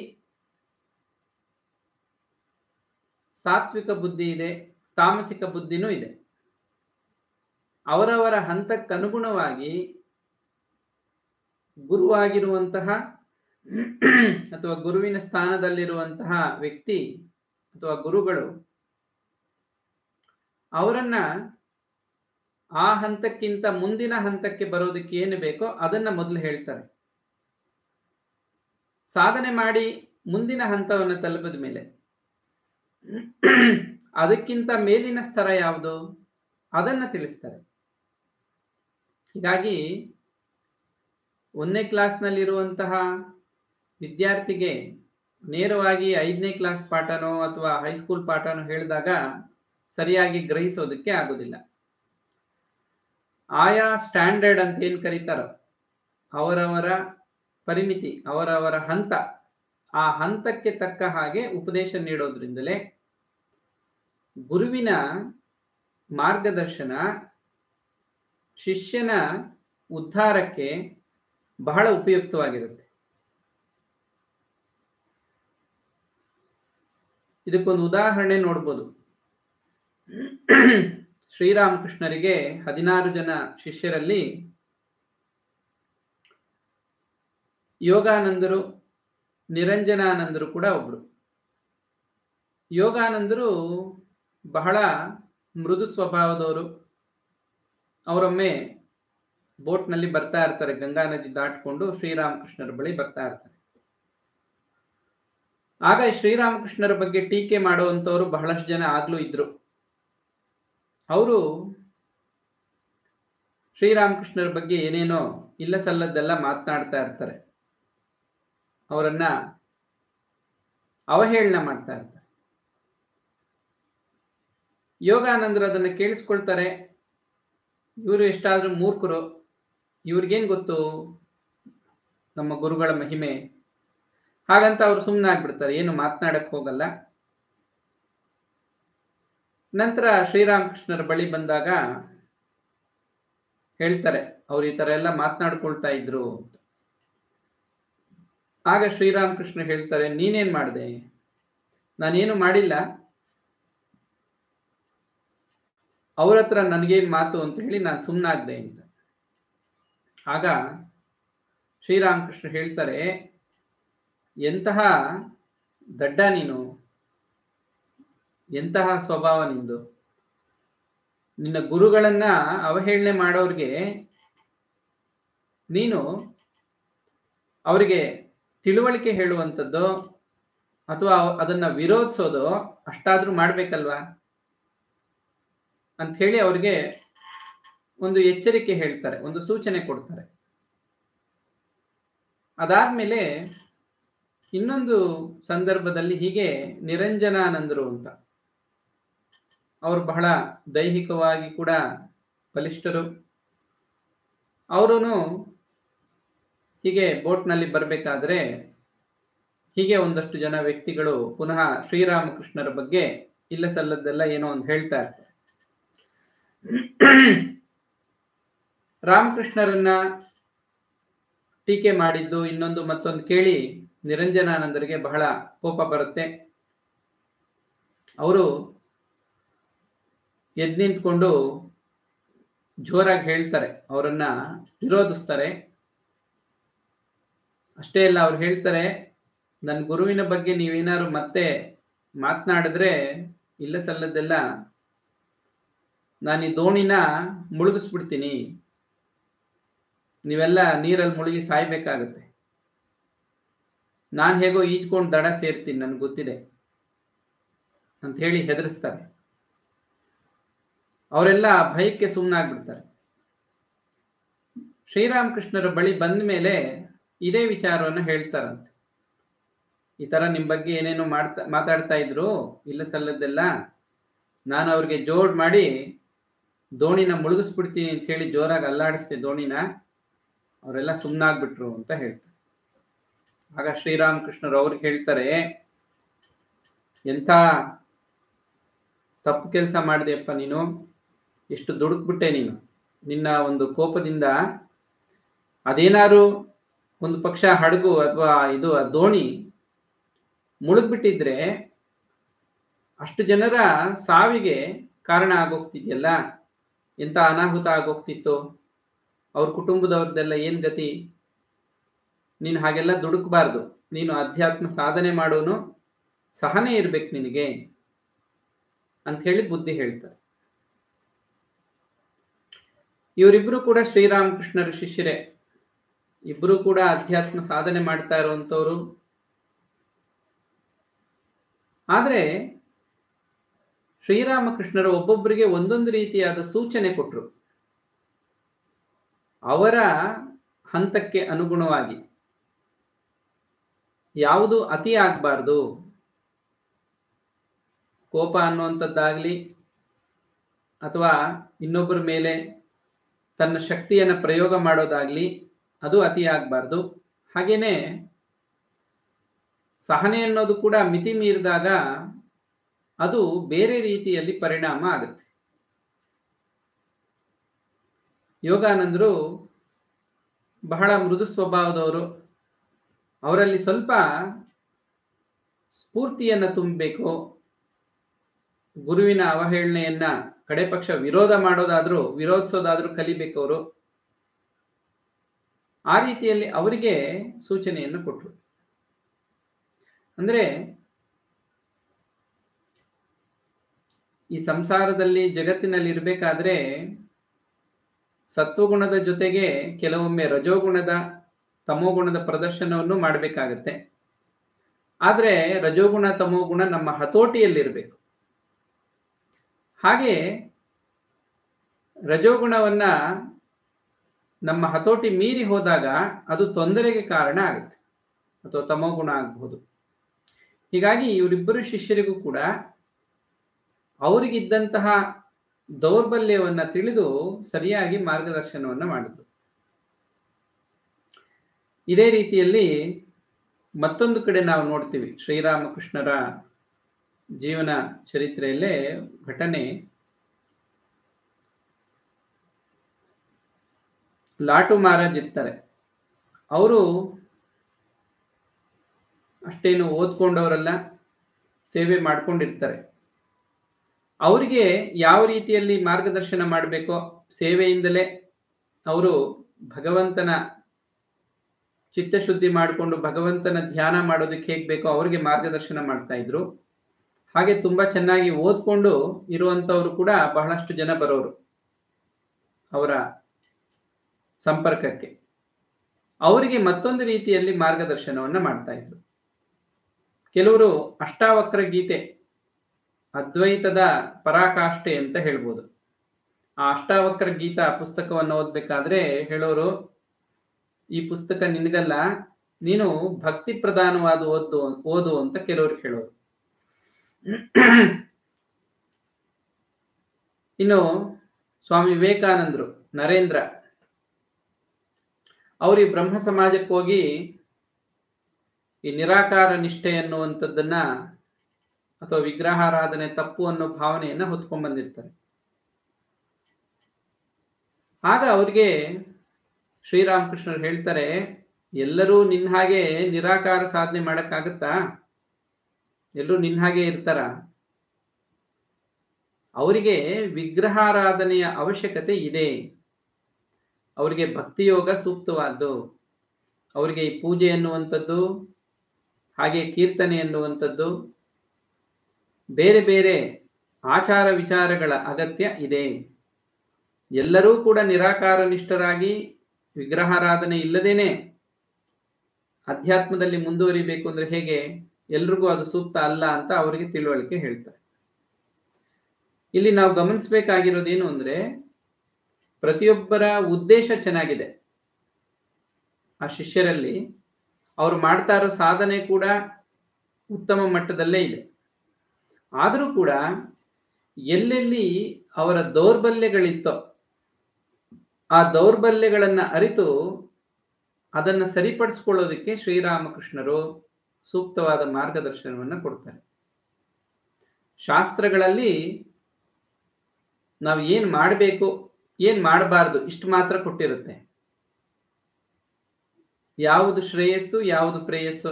ಸಾತ್ವಿಕ ಬುದ್ಧಿ ಇದೆ ತಾಮಸಿಕ ಬುದ್ಧಿನೂ ಇದೆ ಅವರವರ ಹಂತಕ್ಕನುಗುಣವಾಗಿ ಗುರುವಾಗಿರುವಂತಹ ಅಥವಾ ಗುರುವಿನ ಸ್ಥಾನದಲ್ಲಿರುವಂತಹ ವ್ಯಕ್ತಿ ಅಥವಾ ಗುರುಗಳು ಅವರನ್ನ ಆ ಹಂತಕ್ಕಿಂತ ಮುಂದಿನ ಹಂತಕ್ಕೆ ಬರೋದಕ್ಕೆ ಏನು ಬೇಕೋ ಅದನ್ನ ಮೊದಲು ಹೇಳ್ತಾರೆ ಸಾಧನೆ ಮಾಡಿ ಮುಂದಿನ ಹಂತವನ್ನು ತಲುಪಿದ ಮೇಲೆ ಅದಕ್ಕಿಂತ ಮೇಲಿನ ಸ್ತರ ಯಾವುದು ಅದನ್ನ ತಿಳಿಸ್ತಾರೆ ಹೀಗಾಗಿ ಒಂದನೇ ಕ್ಲಾಸ್ನಲ್ಲಿರುವಂತಹ ವಿದ್ಯಾರ್ಥಿಗೆ ನೇರವಾಗಿ ಐದನೇ ಕ್ಲಾಸ್ ಪಾಠನೋ ಅಥವಾ ಹೈಸ್ಕೂಲ್ ಪಾಠನೋ ಹೇಳಿದಾಗ ಸರಿಯಾಗಿ ಗ್ರಹಿಸೋದಕ್ಕೆ ಆಗೋದಿಲ್ಲ ಆಯಾ ಸ್ಟ್ಯಾಂಡರ್ಡ್ ಅಂತ ಏನ್ ಕರೀತಾರೋ ಅವರವರ ಪರಿಮಿತಿ ಅವರವರ ಹಂತ ಆ ಹಂತಕ್ಕೆ ತಕ್ಕ ಹಾಗೆ ಉಪದೇಶ ನೀಡೋದ್ರಿಂದಲೇ ಗುರುವಿನ ಮಾರ್ಗದರ್ಶನ ಶಿಷ್ಯನ ಉದ್ಧಾರಕ್ಕೆ ಬಹಳ ಉಪಯುಕ್ತವಾಗಿರುತ್ತೆ ಇದಕ್ಕೊಂದು ಉದಾಹರಣೆ ನೋಡ್ಬೋದು ಶ್ರೀರಾಮಕೃಷ್ಣರಿಗೆ ಹದಿನಾರು ಜನ ಶಿಷ್ಯರಲ್ಲಿ ಯೋಗಾನಂದರು ನಿರಂಜನಾನಂದರು ಕೂಡ ಒಬ್ರು ಯೋಗಾನಂದರು ಬಹಳ ಮೃದು ಸ್ವಭಾವದವರು ಅವರೊಮ್ಮೆ ಬೋಟ್ನಲ್ಲಿ ಬರ್ತಾ ಇರ್ತಾರೆ ಗಂಗಾ ನದಿ ದಾಟ್ಕೊಂಡು ಶ್ರೀರಾಮಕೃಷ್ಣರ ಬಳಿ ಬರ್ತಾ ಇರ್ತಾರೆ ಆಗ ಶ್ರೀರಾಮಕೃಷ್ಣರ ಬಗ್ಗೆ ಟೀಕೆ ಮಾಡುವಂತವರು ಬಹಳಷ್ಟು ಜನ ಆಗ್ಲೂ ಇದ್ರು ಅವರು ಶ್ರೀರಾಮಕೃಷ್ಣರ ಬಗ್ಗೆ ಏನೇನೋ ಇಲ್ಲ ಸಲ್ಲದ್ದೆಲ್ಲ ಮಾತನಾಡ್ತಾ ಇರ್ತಾರೆ ಅವರನ್ನ ಅವಹೇಳನ ಮಾಡ್ತಾ ಇರ್ತಾರೆ ಯೋಗಾನಂದರು ಅದನ್ನ ಕೇಳಿಸ್ಕೊಳ್ತಾರೆ ಇವರು ಎಷ್ಟಾದ್ರೂ ಮೂರ್ಖರು ಇವ್ರಿಗೇನ್ ಗೊತ್ತು ನಮ್ಮ ಗುರುಗಳ ಮಹಿಮೆ ಹಾಗಂತ ಅವ್ರು ಸುಮ್ಮನೆ ಆಗ್ಬಿಡ್ತಾರೆ ಏನು ಮಾತನಾಡಕ್ ಹೋಗಲ್ಲ ನಂತರ ಶ್ರೀರಾಮಕೃಷ್ಣರ ಬಳಿ ಬಂದಾಗ ಹೇಳ್ತಾರೆ ಅವ್ರು ಈ ತರ ಎಲ್ಲ ಮಾತನಾಡ್ಕೊಳ್ತಾ ಇದ್ರು ಆಗ ಶ್ರೀರಾಮಕೃಷ್ಣ ಹೇಳ್ತಾರೆ ನೀನೇನ್ ಮಾಡಿದೆ ನಾನೇನು ಮಾಡಿಲ್ಲ ಅವ್ರ ಹತ್ರ ನನಗೇನ್ ಮಾತು ಅಂತ ಹೇಳಿ ನಾನು ಸುಮ್ಮನಾಗ್ದೆ ಅಂತ ಆಗ ಶ್ರೀರಾಮಕೃಷ್ಣ ಹೇಳ್ತಾರೆ ಎಂತಹ ದಡ್ಡ ನೀನು ಎಂತಹ ಸ್ವಭಾವ ನಿಂದು ನಿನ್ನ ಗುರುಗಳನ್ನ ಅವಹೇಳನೆ ಮಾಡೋರ್ಗೆ ನೀನು ಅವರಿಗೆ ತಿಳುವಳಿಕೆ ಹೇಳುವಂಥದ್ದು ಅಥವಾ ಅದನ್ನ ವಿರೋಧಿಸೋದು ಅಷ್ಟಾದ್ರೂ ಮಾಡ್ಬೇಕಲ್ವಾ ಅಂತ ಹೇಳಿ ಅವ್ರಿಗೆ ಒಂದು ಎಚ್ಚರಿಕೆ ಹೇಳ್ತಾರೆ ಒಂದು ಸೂಚನೆ ಕೊಡ್ತಾರೆ ಅದಾದ್ಮೇಲೆ ಇನ್ನೊಂದು ಸಂದರ್ಭದಲ್ಲಿ ಹೀಗೆ ನಿರಂಜನಾನಂದರು ಅಂತ ಅವರು ಬಹಳ ದೈಹಿಕವಾಗಿ ಕೂಡ ಬಲಿಷ್ಠರು ಅವರು ಹೀಗೆ ಬೋಟ್ನಲ್ಲಿ ಬರಬೇಕಾದ್ರೆ ಹೀಗೆ ಒಂದಷ್ಟು ಜನ ವ್ಯಕ್ತಿಗಳು ಪುನಃ ಶ್ರೀರಾಮಕೃಷ್ಣರ ಬಗ್ಗೆ ಇಲ್ಲ ಸಲ್ಲದ್ದೆಲ್ಲ ಏನೋ ಒಂದು ಹೇಳ್ತಾ ಇರ್ತಾರೆ ರಾಮಕೃಷ್ಣರನ್ನ ಟೀಕೆ ಮಾಡಿದ್ದು ಇನ್ನೊಂದು ಮತ್ತೊಂದು ಕೇಳಿ ನಿರಂಜನಾನಂದರಿಗೆ ಬಹಳ ಕೋಪ ಬರುತ್ತೆ ಅವರು ಎದ್ ನಿಂತ್ಕೊಂಡು ಜೋರಾಗಿ ಹೇಳ್ತಾರೆ ಅವರನ್ನ ವಿರೋಧಿಸ್ತಾರೆ ಅಷ್ಟೇ ಅಲ್ಲ ಅವ್ರು ಹೇಳ್ತಾರೆ ನನ್ನ ಗುರುವಿನ ಬಗ್ಗೆ ನೀವೇನಾದ್ರು ಮತ್ತೆ ಮಾತನಾಡಿದ್ರೆ ಇಲ್ಲ ಸಲ್ಲದ್ದೆಲ್ಲ ನಾನು ಈ ದೋಣಿನ ಮುಳುಗಿಸ್ಬಿಡ್ತೀನಿ ನೀವೆಲ್ಲ ನೀರಲ್ಲಿ ಮುಳುಗಿ ಸಾಯ್ಬೇಕಾಗತ್ತೆ ನಾನು ಹೇಗೋ ಈಜ್ಕೊಂಡು ದಡ ಸೇರ್ತೀನಿ ನನ್ಗೆ ಗೊತ್ತಿದೆ ಅಂತ ಹೇಳಿ ಹೆದರಿಸ್ತಾರೆ ಅವರೆಲ್ಲ ಭಯಕ್ಕೆ ಸುಮ್ಮನಾಗ್ಬಿಡ್ತಾರೆ ಶ್ರೀರಾಮಕೃಷ್ಣರ ಬಳಿ ಬಂದ ಮೇಲೆ ಇದೇ ವಿಚಾರವನ್ನು ಹೇಳ್ತಾರಂತೆ ಈ ತರ ನಿಮ್ ಬಗ್ಗೆ ಏನೇನೋ ಮಾಡ್ತಾ ಮಾತಾಡ್ತಾ ಇದ್ರು ಇಲ್ಲ ಸಲ್ಲದ್ದೆಲ್ಲ ನಾನು ಅವ್ರಿಗೆ ಜೋಡ್ ಮಾಡಿ ದೋಣಿನ ಮುಳುಗಿಸ್ಬಿಡ್ತೀನಿ ಅಂತ ಹೇಳಿ ಜೋರಾಗಿ ಅಲ್ಲಾಡಿಸ್ತೆ ದೋಣಿನ ಅವರೆಲ್ಲ ಸುಮ್ಮನಾಗ್ಬಿಟ್ರು ಅಂತ ಹೇಳ್ತಾರೆ ಆಗ ಶ್ರೀರಾಮಕೃಷ್ಣರು ಅವ್ರಿಗೆ ಹೇಳ್ತಾರೆ ಎಂಥ ತಪ್ಪು ಕೆಲಸ ಮಾಡಿದೆಯಪ್ಪ ನೀನು ಎಷ್ಟು ದುಡುಕ್ಬಿಟ್ಟೆ ನೀನು ನಿನ್ನ ಒಂದು ಕೋಪದಿಂದ ಅದೇನಾರು ಒಂದು ಪಕ್ಷ ಹಡಗು ಅಥವಾ ಇದು ಆ ದೋಣಿ ಮುಳುಗ್ಬಿಟ್ಟಿದ್ರೆ ಅಷ್ಟು ಜನರ ಸಾವಿಗೆ ಕಾರಣ ಆಗೋಗ್ತಿದ್ಯಲ್ಲ ಎಂತ ಅನಾಹುತ ಆಗೋಗ್ತಿತ್ತು ಅವ್ರ ಕುಟುಂಬದವ್ರದ್ದೆಲ್ಲ ಏನ್ ಗತಿ ನೀನು ಹಾಗೆಲ್ಲ ದುಡುಕ್ಬಾರ್ದು ನೀನು ಅಧ್ಯಾತ್ಮ ಸಾಧನೆ ಮಾಡೋನು ಸಹನೆ ಇರ್ಬೇಕು ನಿನಗೆ ಅಂತ ಹೇಳಿ ಬುದ್ಧಿ ಹೇಳ್ತಾರೆ ಇವರಿಬ್ರು ಕೂಡ ಶ್ರೀರಾಮಕೃಷ್ಣರ ಶಿಷ್ಯರೇ ಇಬ್ರು ಕೂಡ ಅಧ್ಯಾತ್ಮ ಸಾಧನೆ ಮಾಡ್ತಾ ಇರುವಂತವ್ರು ಆದ್ರೆ ಶ್ರೀರಾಮಕೃಷ್ಣರು ಒಬ್ಬೊಬ್ಬರಿಗೆ ಒಂದೊಂದು ರೀತಿಯಾದ ಸೂಚನೆ ಕೊಟ್ಟರು ಅವರ ಹಂತಕ್ಕೆ ಅನುಗುಣವಾಗಿ ಯಾವುದು ಅತಿ ಆಗಬಾರ್ದು ಕೋಪ ಅನ್ನುವಂಥದ್ದಾಗ್ಲಿ ಅಥವಾ ಇನ್ನೊಬ್ಬರ ಮೇಲೆ ತನ್ನ ಶಕ್ತಿಯನ್ನು ಪ್ರಯೋಗ ಮಾಡೋದಾಗ್ಲಿ ಅದು ಅತಿ ಆಗಬಾರ್ದು ಹಾಗೇನೆ ಸಹನೆ ಅನ್ನೋದು ಕೂಡ ಮಿತಿ ಮೀರಿದಾಗ ಅದು ಬೇರೆ ರೀತಿಯಲ್ಲಿ ಪರಿಣಾಮ ಆಗುತ್ತೆ ಯೋಗಾನಂದರು ಬಹಳ ಮೃದು ಸ್ವಭಾವದವರು ಅವರಲ್ಲಿ ಸ್ವಲ್ಪ ಸ್ಫೂರ್ತಿಯನ್ನ ತುಂಬಬೇಕು ಗುರುವಿನ ಅವಹೇಳನೆಯನ್ನ ಕಡೆ ಪಕ್ಷ ವಿರೋಧ ಮಾಡೋದಾದ್ರೂ ವಿರೋಧಿಸೋದಾದ್ರೂ ಕಲಿಬೇಕು ಅವರು ಆ ರೀತಿಯಲ್ಲಿ ಅವರಿಗೆ ಸೂಚನೆಯನ್ನು ಕೊಟ್ಟರು ಅಂದ್ರೆ ಈ ಸಂಸಾರದಲ್ಲಿ ಜಗತ್ತಿನಲ್ಲಿ ಇರಬೇಕಾದ್ರೆ ಸತ್ವಗುಣದ ಜೊತೆಗೆ ಕೆಲವೊಮ್ಮೆ ರಜೋಗುಣದ ತಮೋಗುಣದ ಪ್ರದರ್ಶನವನ್ನು ಮಾಡಬೇಕಾಗತ್ತೆ ಆದ್ರೆ ರಜೋಗುಣ ತಮೋಗುಣ ನಮ್ಮ ಹತೋಟಿಯಲ್ಲಿರಬೇಕು ಹಾಗೆ ರಜೋಗುಣವನ್ನ ನಮ್ಮ ಹತೋಟಿ ಮೀರಿ ಹೋದಾಗ ಅದು ತೊಂದರೆಗೆ ಕಾರಣ ಆಗುತ್ತೆ ಅಥವಾ ತಮೋಗುಣ ಆಗಬಹುದು ಹೀಗಾಗಿ ಇವರಿಬ್ಬರು ಶಿಷ್ಯರಿಗೂ ಕೂಡ ಅವರಿಗಿದ್ದಂತಹ ದೌರ್ಬಲ್ಯವನ್ನ ತಿಳಿದು ಸರಿಯಾಗಿ ಮಾರ್ಗದರ್ಶನವನ್ನ ಮಾಡಿದ್ರು ಇದೇ ರೀತಿಯಲ್ಲಿ ಮತ್ತೊಂದು ಕಡೆ ನಾವು ನೋಡ್ತೀವಿ ಶ್ರೀರಾಮಕೃಷ್ಣರ ಜೀವನ ಚರಿತ್ರೆಯಲ್ಲೇ ಘಟನೆ ಲಾಟು ಮಹಾರಾಜ್ ಇರ್ತಾರೆ ಅವರು ಅಷ್ಟೇನು ಓದ್ಕೊಂಡವರಲ್ಲ ಸೇವೆ ಮಾಡ್ಕೊಂಡಿರ್ತಾರೆ ಅವರಿಗೆ ಯಾವ ರೀತಿಯಲ್ಲಿ ಮಾರ್ಗದರ್ಶನ ಮಾಡಬೇಕೋ ಸೇವೆಯಿಂದಲೇ ಅವರು ಭಗವಂತನ ಚಿತ್ತಶುದ್ಧಿ ಮಾಡಿಕೊಂಡು ಭಗವಂತನ ಧ್ಯಾನ ಮಾಡೋದಕ್ಕೆ ಹೇಗೆ ಬೇಕೋ ಅವ್ರಿಗೆ ಮಾರ್ಗದರ್ಶನ ಮಾಡ್ತಾ ಇದ್ರು ಹಾಗೆ ತುಂಬಾ ಚೆನ್ನಾಗಿ ಓದ್ಕೊಂಡು ಇರುವಂತವ್ರು ಕೂಡ ಬಹಳಷ್ಟು ಜನ ಬರೋರು ಅವರ ಸಂಪರ್ಕಕ್ಕೆ ಅವರಿಗೆ ಮತ್ತೊಂದು ರೀತಿಯಲ್ಲಿ ಮಾರ್ಗದರ್ಶನವನ್ನ ಮಾಡ್ತಾ ಇದ್ರು ಕೆಲವರು ಅಷ್ಟಾವಕ್ರ ಗೀತೆ ಅದ್ವೈತದ ಪರಾಕಾಷ್ಠೆ ಅಂತ ಹೇಳ್ಬೋದು ಆ ಅಷ್ಟಾವಕ್ರ ಗೀತಾ ಪುಸ್ತಕವನ್ನು ಓದ್ಬೇಕಾದ್ರೆ ಹೇಳೋರು ಈ ಪುಸ್ತಕ ನಿನಗಲ್ಲ ನೀನು ಭಕ್ತಿ ಪ್ರಧಾನವಾದ ಓದು ಓದು ಅಂತ ಕೆಲವ್ರಿಗೆ ಹೇಳೋರು ಇನ್ನು ಸ್ವಾಮಿ ವಿವೇಕಾನಂದರು ನರೇಂದ್ರ ಅವರು ಈ ಬ್ರಹ್ಮ ಸಮಾಜಕ್ಕೆ ಹೋಗಿ ಈ ನಿರಾಕಾರ ನಿಷ್ಠೆ ಅನ್ನುವಂಥದ್ದನ್ನ ಅಥವಾ ವಿಗ್ರಹಾರಾಧನೆ ತಪ್ಪು ಅನ್ನೋ ಭಾವನೆಯನ್ನ ಹೊತ್ಕೊಂಡ್ ಬಂದಿರ್ತಾರೆ ಆಗ ಅವ್ರಿಗೆ ಶ್ರೀರಾಮಕೃಷ್ಣರು ಹೇಳ್ತಾರೆ ಎಲ್ಲರೂ ನಿನ್ನ ಹಾಗೆ ನಿರಾಕಾರ ಸಾಧನೆ ಮಾಡಕ್ಕಾಗತ್ತಾ ಎಲ್ಲರೂ ನಿನ್ನ ಹಾಗೆ ಇರ್ತಾರ ಅವರಿಗೆ ವಿಗ್ರಹಾರಾಧನೆಯ ಅವಶ್ಯಕತೆ ಇದೆ ಅವರಿಗೆ ಭಕ್ತಿಯೋಗ ಸೂಕ್ತವಾದ್ದು ಅವರಿಗೆ ಈ ಪೂಜೆ ಎನ್ನುವಂಥದ್ದು ಹಾಗೆ ಕೀರ್ತನೆ ಎನ್ನುವಂಥದ್ದು ಬೇರೆ ಬೇರೆ ಆಚಾರ ವಿಚಾರಗಳ ಅಗತ್ಯ ಇದೆ ಎಲ್ಲರೂ ಕೂಡ ನಿರಾಕಾರ ನಿಷ್ಠರಾಗಿ ವಿಗ್ರಹಾರಾಧನೆ ಇಲ್ಲದೇನೆ ಅಧ್ಯಾತ್ಮದಲ್ಲಿ ಮುಂದುವರಿಬೇಕು ಅಂದ್ರೆ ಹೇಗೆ ಎಲ್ರಿಗೂ ಅದು ಸೂಕ್ತ ಅಲ್ಲ ಅಂತ ಅವರಿಗೆ ತಿಳುವಳಿಕೆ ಹೇಳ್ತಾರೆ ಇಲ್ಲಿ ನಾವು ಗಮನಿಸಬೇಕಾಗಿರೋದೇನು ಅಂದ್ರೆ ಪ್ರತಿಯೊಬ್ಬರ ಉದ್ದೇಶ ಚೆನ್ನಾಗಿದೆ ಆ ಶಿಷ್ಯರಲ್ಲಿ ಅವ್ರು ಮಾಡ್ತಾ ಇರೋ ಸಾಧನೆ ಕೂಡ ಉತ್ತಮ ಮಟ್ಟದಲ್ಲೇ ಇದೆ ಆದರೂ ಕೂಡ ಎಲ್ಲೆಲ್ಲಿ ಅವರ ದೌರ್ಬಲ್ಯಗಳಿತ್ತೋ ಆ ದೌರ್ಬಲ್ಯಗಳನ್ನ ಅರಿತು ಅದನ್ನ ಸರಿಪಡಿಸ್ಕೊಳ್ಳೋದಕ್ಕೆ ಶ್ರೀರಾಮಕೃಷ್ಣರು ಸೂಕ್ತವಾದ ಮಾರ್ಗದರ್ಶನವನ್ನ ಕೊಡ್ತಾರೆ ಶಾಸ್ತ್ರಗಳಲ್ಲಿ ನಾವು ಏನ್ ಮಾಡಬೇಕು ಏನ್ ಮಾಡಬಾರ್ದು ಇಷ್ಟು ಮಾತ್ರ ಕೊಟ್ಟಿರುತ್ತೆ ಯಾವುದು ಶ್ರೇಯಸ್ಸು ಯಾವುದು ಪ್ರೇಯಸ್ಸು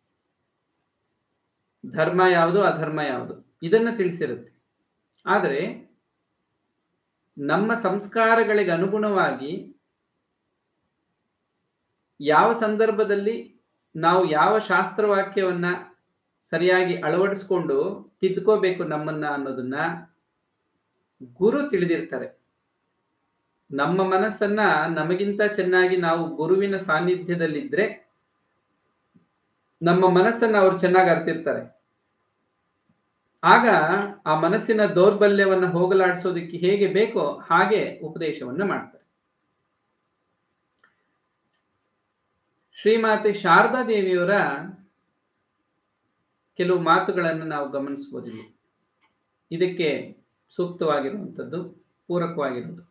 ಧರ್ಮ ಯಾವುದು ಅಧರ್ಮ ಯಾವುದು ಇದನ್ನ ತಿಳಿಸಿರುತ್ತೆ ಆದರೆ ನಮ್ಮ ಸಂಸ್ಕಾರಗಳಿಗೆ ಅನುಗುಣವಾಗಿ ಯಾವ ಸಂದರ್ಭದಲ್ಲಿ ನಾವು ಯಾವ ಶಾಸ್ತ್ರವಾಕ್ಯವನ್ನ ಸರಿಯಾಗಿ ಅಳವಡಿಸ್ಕೊಂಡು ತಿದ್ಕೋಬೇಕು ನಮ್ಮನ್ನ ಅನ್ನೋದನ್ನ ಗುರು ತಿಳಿದಿರ್ತಾರೆ ನಮ್ಮ ಮನಸ್ಸನ್ನ ನಮಗಿಂತ ಚೆನ್ನಾಗಿ ನಾವು ಗುರುವಿನ ಸಾನ್ನಿಧ್ಯದಲ್ಲಿದ್ರೆ ನಮ್ಮ ಮನಸ್ಸನ್ನ ಅವ್ರು ಚೆನ್ನಾಗಿ ಅರ್ತಿರ್ತಾರೆ ಆಗ ಆ ಮನಸ್ಸಿನ ದೌರ್ಬಲ್ಯವನ್ನ ಹೋಗಲಾಡಿಸೋದಕ್ಕೆ ಹೇಗೆ ಬೇಕೋ ಹಾಗೆ ಉಪದೇಶವನ್ನ ಮಾಡ್ತಾರೆ ಶ್ರೀಮಾತೆ ಶಾರದಾ ದೇವಿಯವರ ಕೆಲವು ಮಾತುಗಳನ್ನು ನಾವು ಗಮನಿಸಬಹುದಿಲ್ಲ ಇದಕ್ಕೆ ಸೂಕ್ತವಾಗಿರುವಂಥದ್ದು ಪೂರಕವಾಗಿರುವುದು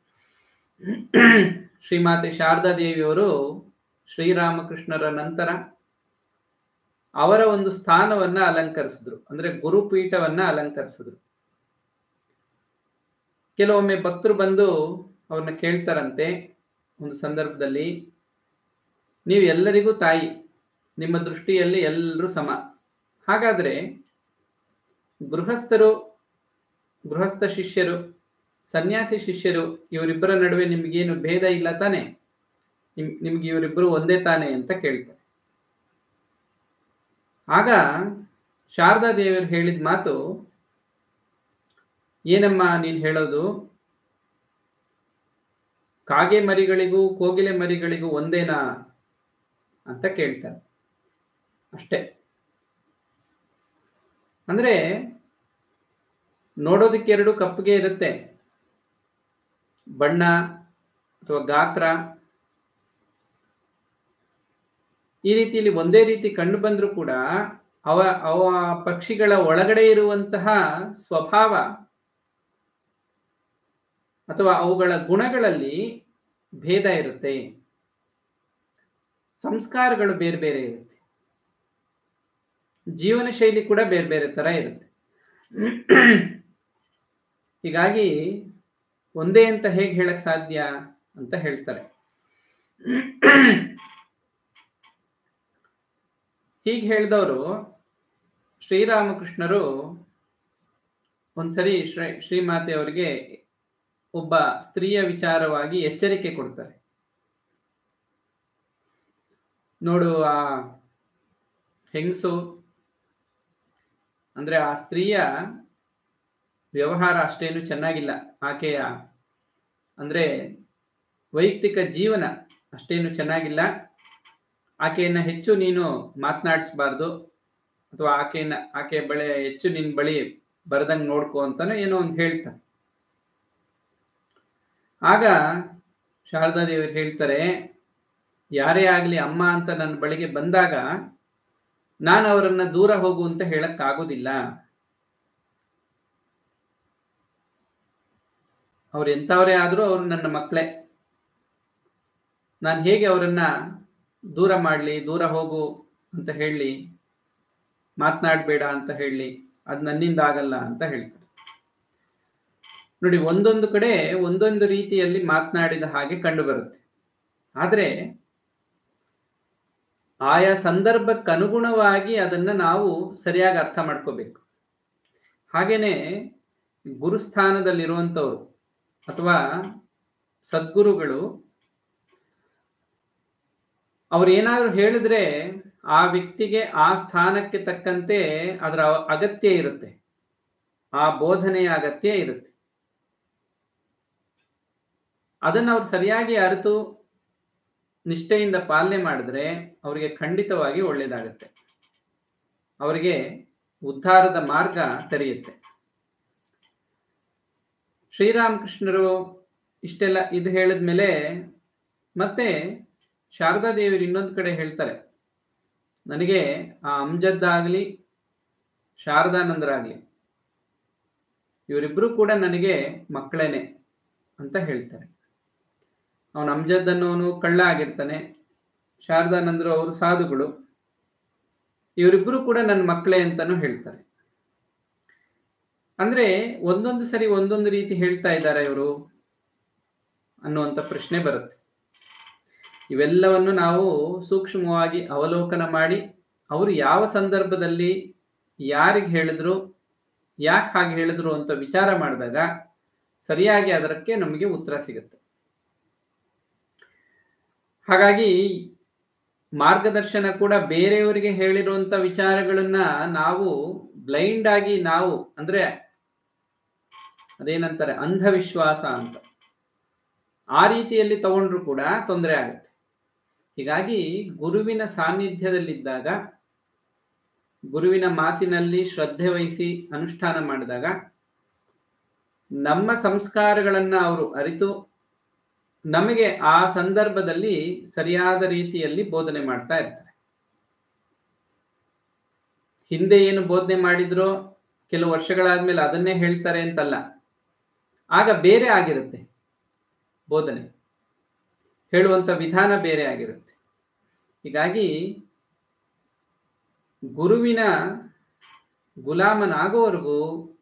ಶ್ರೀಮಾತೆ ಶಾರದಾ ದೇವಿಯವರು ಶ್ರೀರಾಮಕೃಷ್ಣರ ನಂತರ ಅವರ ಒಂದು ಸ್ಥಾನವನ್ನ ಅಲಂಕರಿಸಿದ್ರು ಅಂದ್ರೆ ಗುರುಪೀಠವನ್ನ ಅಲಂಕರಿಸಿದ್ರು ಕೆಲವೊಮ್ಮೆ ಭಕ್ತರು ಬಂದು ಅವ್ರನ್ನ ಕೇಳ್ತಾರಂತೆ ಒಂದು ಸಂದರ್ಭದಲ್ಲಿ ನೀವು ಎಲ್ಲರಿಗೂ ತಾಯಿ ನಿಮ್ಮ ದೃಷ್ಟಿಯಲ್ಲಿ ಎಲ್ಲರೂ ಸಮ ಹಾಗಾದ್ರೆ ಗೃಹಸ್ಥರು ಗೃಹಸ್ಥ ಶಿಷ್ಯರು ಸನ್ಯಾಸಿ ಶಿಷ್ಯರು ಇವರಿಬ್ಬರ ನಡುವೆ ನಿಮ್ಗೇನು ಭೇದ ಇಲ್ಲ ತಾನೆ ನಿಮ್ ನಿಮ್ಗೆ ಇವರಿಬ್ಬರು ಒಂದೇ ತಾನೆ ಅಂತ ಕೇಳ್ತಾರೆ ಆಗ ಶಾರದಾ ದೇವರು ಹೇಳಿದ ಮಾತು ಏನಮ್ಮ ನೀನ್ ಹೇಳೋದು ಕಾಗೆ ಮರಿಗಳಿಗೂ ಕೋಗಿಲೆ ಮರಿಗಳಿಗೂ ಒಂದೇನಾ ಅಂತ ಕೇಳ್ತಾರೆ ಅಷ್ಟೇ ಅಂದ್ರೆ ನೋಡೋದಕ್ಕೆ ಎರಡು ಕಪ್ಪಗೆ ಇರುತ್ತೆ ಬಣ್ಣ ಅಥವಾ ಗಾತ್ರ ಈ ರೀತಿಯಲ್ಲಿ ಒಂದೇ ರೀತಿ ಕಂಡು ಬಂದ್ರೂ ಕೂಡ ಅವ ಅವ ಪಕ್ಷಿಗಳ ಒಳಗಡೆ ಇರುವಂತಹ ಸ್ವಭಾವ ಅಥವಾ ಅವುಗಳ ಗುಣಗಳಲ್ಲಿ ಭೇದ ಇರುತ್ತೆ ಸಂಸ್ಕಾರಗಳು ಬೇರೆ ಬೇರೆ ಇರುತ್ತೆ ಜೀವನ ಶೈಲಿ ಕೂಡ ಬೇರೆ ಬೇರೆ ತರ ಇರುತ್ತೆ ಹೀಗಾಗಿ ಒಂದೇ ಅಂತ ಹೇಗೆ ಹೇಳಕ್ ಸಾಧ್ಯ ಅಂತ ಹೇಳ್ತಾರೆ ಹೀಗೆ ಹೇಳಿದವರು ಶ್ರೀರಾಮಕೃಷ್ಣರು ಒಂದ್ಸರಿ ಶ್ರೀ ಶ್ರೀಮಾತೆ ಅವರಿಗೆ ಒಬ್ಬ ಸ್ತ್ರೀಯ ವಿಚಾರವಾಗಿ ಎಚ್ಚರಿಕೆ ಕೊಡ್ತಾರೆ ನೋಡು ಆ ಹೆಂಗಸು ಅಂದ್ರೆ ಆ ಸ್ತ್ರೀಯ ವ್ಯವಹಾರ ಅಷ್ಟೇನು ಚೆನ್ನಾಗಿಲ್ಲ ಆಕೆಯ ಅಂದ್ರೆ ವೈಯಕ್ತಿಕ ಜೀವನ ಅಷ್ಟೇನು ಚೆನ್ನಾಗಿಲ್ಲ ಆಕೆಯನ್ನ ಹೆಚ್ಚು ನೀನು ಮಾತನಾಡಿಸ್ಬಾರ್ದು ಅಥವಾ ಆಕೆಯನ್ನ ಆಕೆಯ ಬಳಿ ಹೆಚ್ಚು ನಿನ್ ಬಳಿ ಬರದಂಗ್ ನೋಡ್ಕೋ ಅಂತಾನೆ ಏನೋ ಒಂದು ಹೇಳ್ತಾರೆ ಆಗ ಶಾರದಾ ದೇವರು ಹೇಳ್ತಾರೆ ಯಾರೇ ಆಗ್ಲಿ ಅಮ್ಮ ಅಂತ ನನ್ನ ಬಳಿಗೆ ಬಂದಾಗ ನಾನು ಅವರನ್ನ ದೂರ ಹೋಗು ಅಂತ ಹೇಳಕ್ ಆಗೋದಿಲ್ಲ ಅವ್ರು ಎಂಥವರೇ ಆದರೂ ಅವರು ನನ್ನ ಮಕ್ಕಳೇ ನಾನು ಹೇಗೆ ಅವರನ್ನ ದೂರ ಮಾಡಲಿ ದೂರ ಹೋಗು ಅಂತ ಹೇಳಿ ಮಾತನಾಡಬೇಡ ಅಂತ ಹೇಳಿ ಅದು ನನ್ನಿಂದ ಆಗಲ್ಲ ಅಂತ ಹೇಳ್ತಾರೆ ನೋಡಿ ಒಂದೊಂದು ಕಡೆ ಒಂದೊಂದು ರೀತಿಯಲ್ಲಿ ಮಾತನಾಡಿದ ಹಾಗೆ ಕಂಡು ಬರುತ್ತೆ ಆದರೆ ಆಯಾ ಸಂದರ್ಭಕ್ಕೆ ಅನುಗುಣವಾಗಿ ಅದನ್ನ ನಾವು ಸರಿಯಾಗಿ ಅರ್ಥ ಮಾಡ್ಕೋಬೇಕು ಹಾಗೇನೆ ಗುರುಸ್ಥಾನದಲ್ಲಿರುವಂಥವ್ರು ಅಥವಾ ಸದ್ಗುರುಗಳು ಅವ್ರು ಏನಾದ್ರು ಹೇಳಿದ್ರೆ ಆ ವ್ಯಕ್ತಿಗೆ ಆ ಸ್ಥಾನಕ್ಕೆ ತಕ್ಕಂತೆ ಅದರ ಅಗತ್ಯ ಇರುತ್ತೆ ಆ ಬೋಧನೆಯ ಅಗತ್ಯ ಇರುತ್ತೆ ಅದನ್ನು ಅವ್ರು ಸರಿಯಾಗಿ ಅರಿತು ನಿಷ್ಠೆಯಿಂದ ಪಾಲನೆ ಮಾಡಿದ್ರೆ ಅವರಿಗೆ ಖಂಡಿತವಾಗಿ ಒಳ್ಳೇದಾಗುತ್ತೆ ಅವರಿಗೆ ಉದ್ಧಾರದ ಮಾರ್ಗ ತೆರೆಯುತ್ತೆ ಶ್ರೀರಾಮಕೃಷ್ಣರು ಇಷ್ಟೆಲ್ಲ ಇದು ಹೇಳಿದ್ಮೇಲೆ ಮತ್ತೆ ಶಾರದಾ ದೇವಿರು ಇನ್ನೊಂದು ಕಡೆ ಹೇಳ್ತಾರೆ ನನಗೆ ಆ ಅಂಜದ್ದಾಗಲಿ ಶಾರದಾನಂದರಾಗಲಿ ಇವರಿಬ್ಬರು ಕೂಡ ನನಗೆ ಮಕ್ಕಳೇನೆ ಅಂತ ಹೇಳ್ತಾರೆ ಅವನು ಅಮ್ಜದ್ ಅನ್ನೋನು ಕಳ್ಳ ಆಗಿರ್ತಾನೆ ಶಾರದಾನಂದರು ಅವರು ಸಾಧುಗಳು ಇವರಿಬ್ಬರು ಕೂಡ ನನ್ನ ಮಕ್ಕಳೇ ಅಂತಾನು ಹೇಳ್ತಾರೆ ಅಂದ್ರೆ ಒಂದೊಂದು ಸರಿ ಒಂದೊಂದು ರೀತಿ ಹೇಳ್ತಾ ಇದ್ದಾರೆ ಇವರು ಅನ್ನುವಂಥ ಪ್ರಶ್ನೆ ಬರುತ್ತೆ ಇವೆಲ್ಲವನ್ನು ನಾವು ಸೂಕ್ಷ್ಮವಾಗಿ ಅವಲೋಕನ ಮಾಡಿ ಅವರು ಯಾವ ಸಂದರ್ಭದಲ್ಲಿ ಯಾರಿಗೆ ಹೇಳಿದ್ರು ಯಾಕೆ ಹಾಗೆ ಹೇಳಿದ್ರು ಅಂತ ವಿಚಾರ ಮಾಡಿದಾಗ ಸರಿಯಾಗಿ ಅದಕ್ಕೆ ನಮಗೆ ಉತ್ತರ ಸಿಗುತ್ತೆ ಹಾಗಾಗಿ ಮಾರ್ಗದರ್ಶನ ಕೂಡ ಬೇರೆಯವರಿಗೆ ಹೇಳಿರುವಂತ ವಿಚಾರಗಳನ್ನ ನಾವು ಬ್ಲೈಂಡ್ ಆಗಿ ನಾವು ಅಂದ್ರೆ ಅದೇನಂತಾರೆ ಅಂಧವಿಶ್ವಾಸ ಅಂತ ಆ ರೀತಿಯಲ್ಲಿ ತಗೊಂಡ್ರು ಕೂಡ ತೊಂದರೆ ಆಗುತ್ತೆ ಹೀಗಾಗಿ ಗುರುವಿನ ಸಾನ್ನಿಧ್ಯದಲ್ಲಿದ್ದಾಗ ಗುರುವಿನ ಮಾತಿನಲ್ಲಿ ಶ್ರದ್ಧೆ ವಹಿಸಿ ಅನುಷ್ಠಾನ ಮಾಡಿದಾಗ ನಮ್ಮ ಸಂಸ್ಕಾರಗಳನ್ನ ಅವರು ಅರಿತು ನಮಗೆ ಆ ಸಂದರ್ಭದಲ್ಲಿ ಸರಿಯಾದ ರೀತಿಯಲ್ಲಿ ಬೋಧನೆ ಮಾಡ್ತಾ ಇರ್ತಾರೆ ಹಿಂದೆ ಏನು ಬೋಧನೆ ಮಾಡಿದ್ರೋ ಕೆಲವು ವರ್ಷಗಳಾದ್ಮೇಲೆ ಅದನ್ನೇ ಹೇಳ್ತಾರೆ ಅಂತಲ್ಲ ಆಗ ಬೇರೆ ಆಗಿರುತ್ತೆ ಬೋಧನೆ ಹೇಳುವಂತ ವಿಧಾನ ಬೇರೆ ಆಗಿರುತ್ತೆ ಹೀಗಾಗಿ ಗುರುವಿನ ಗುಲಾಮನಾಗುವವರೆಗೂ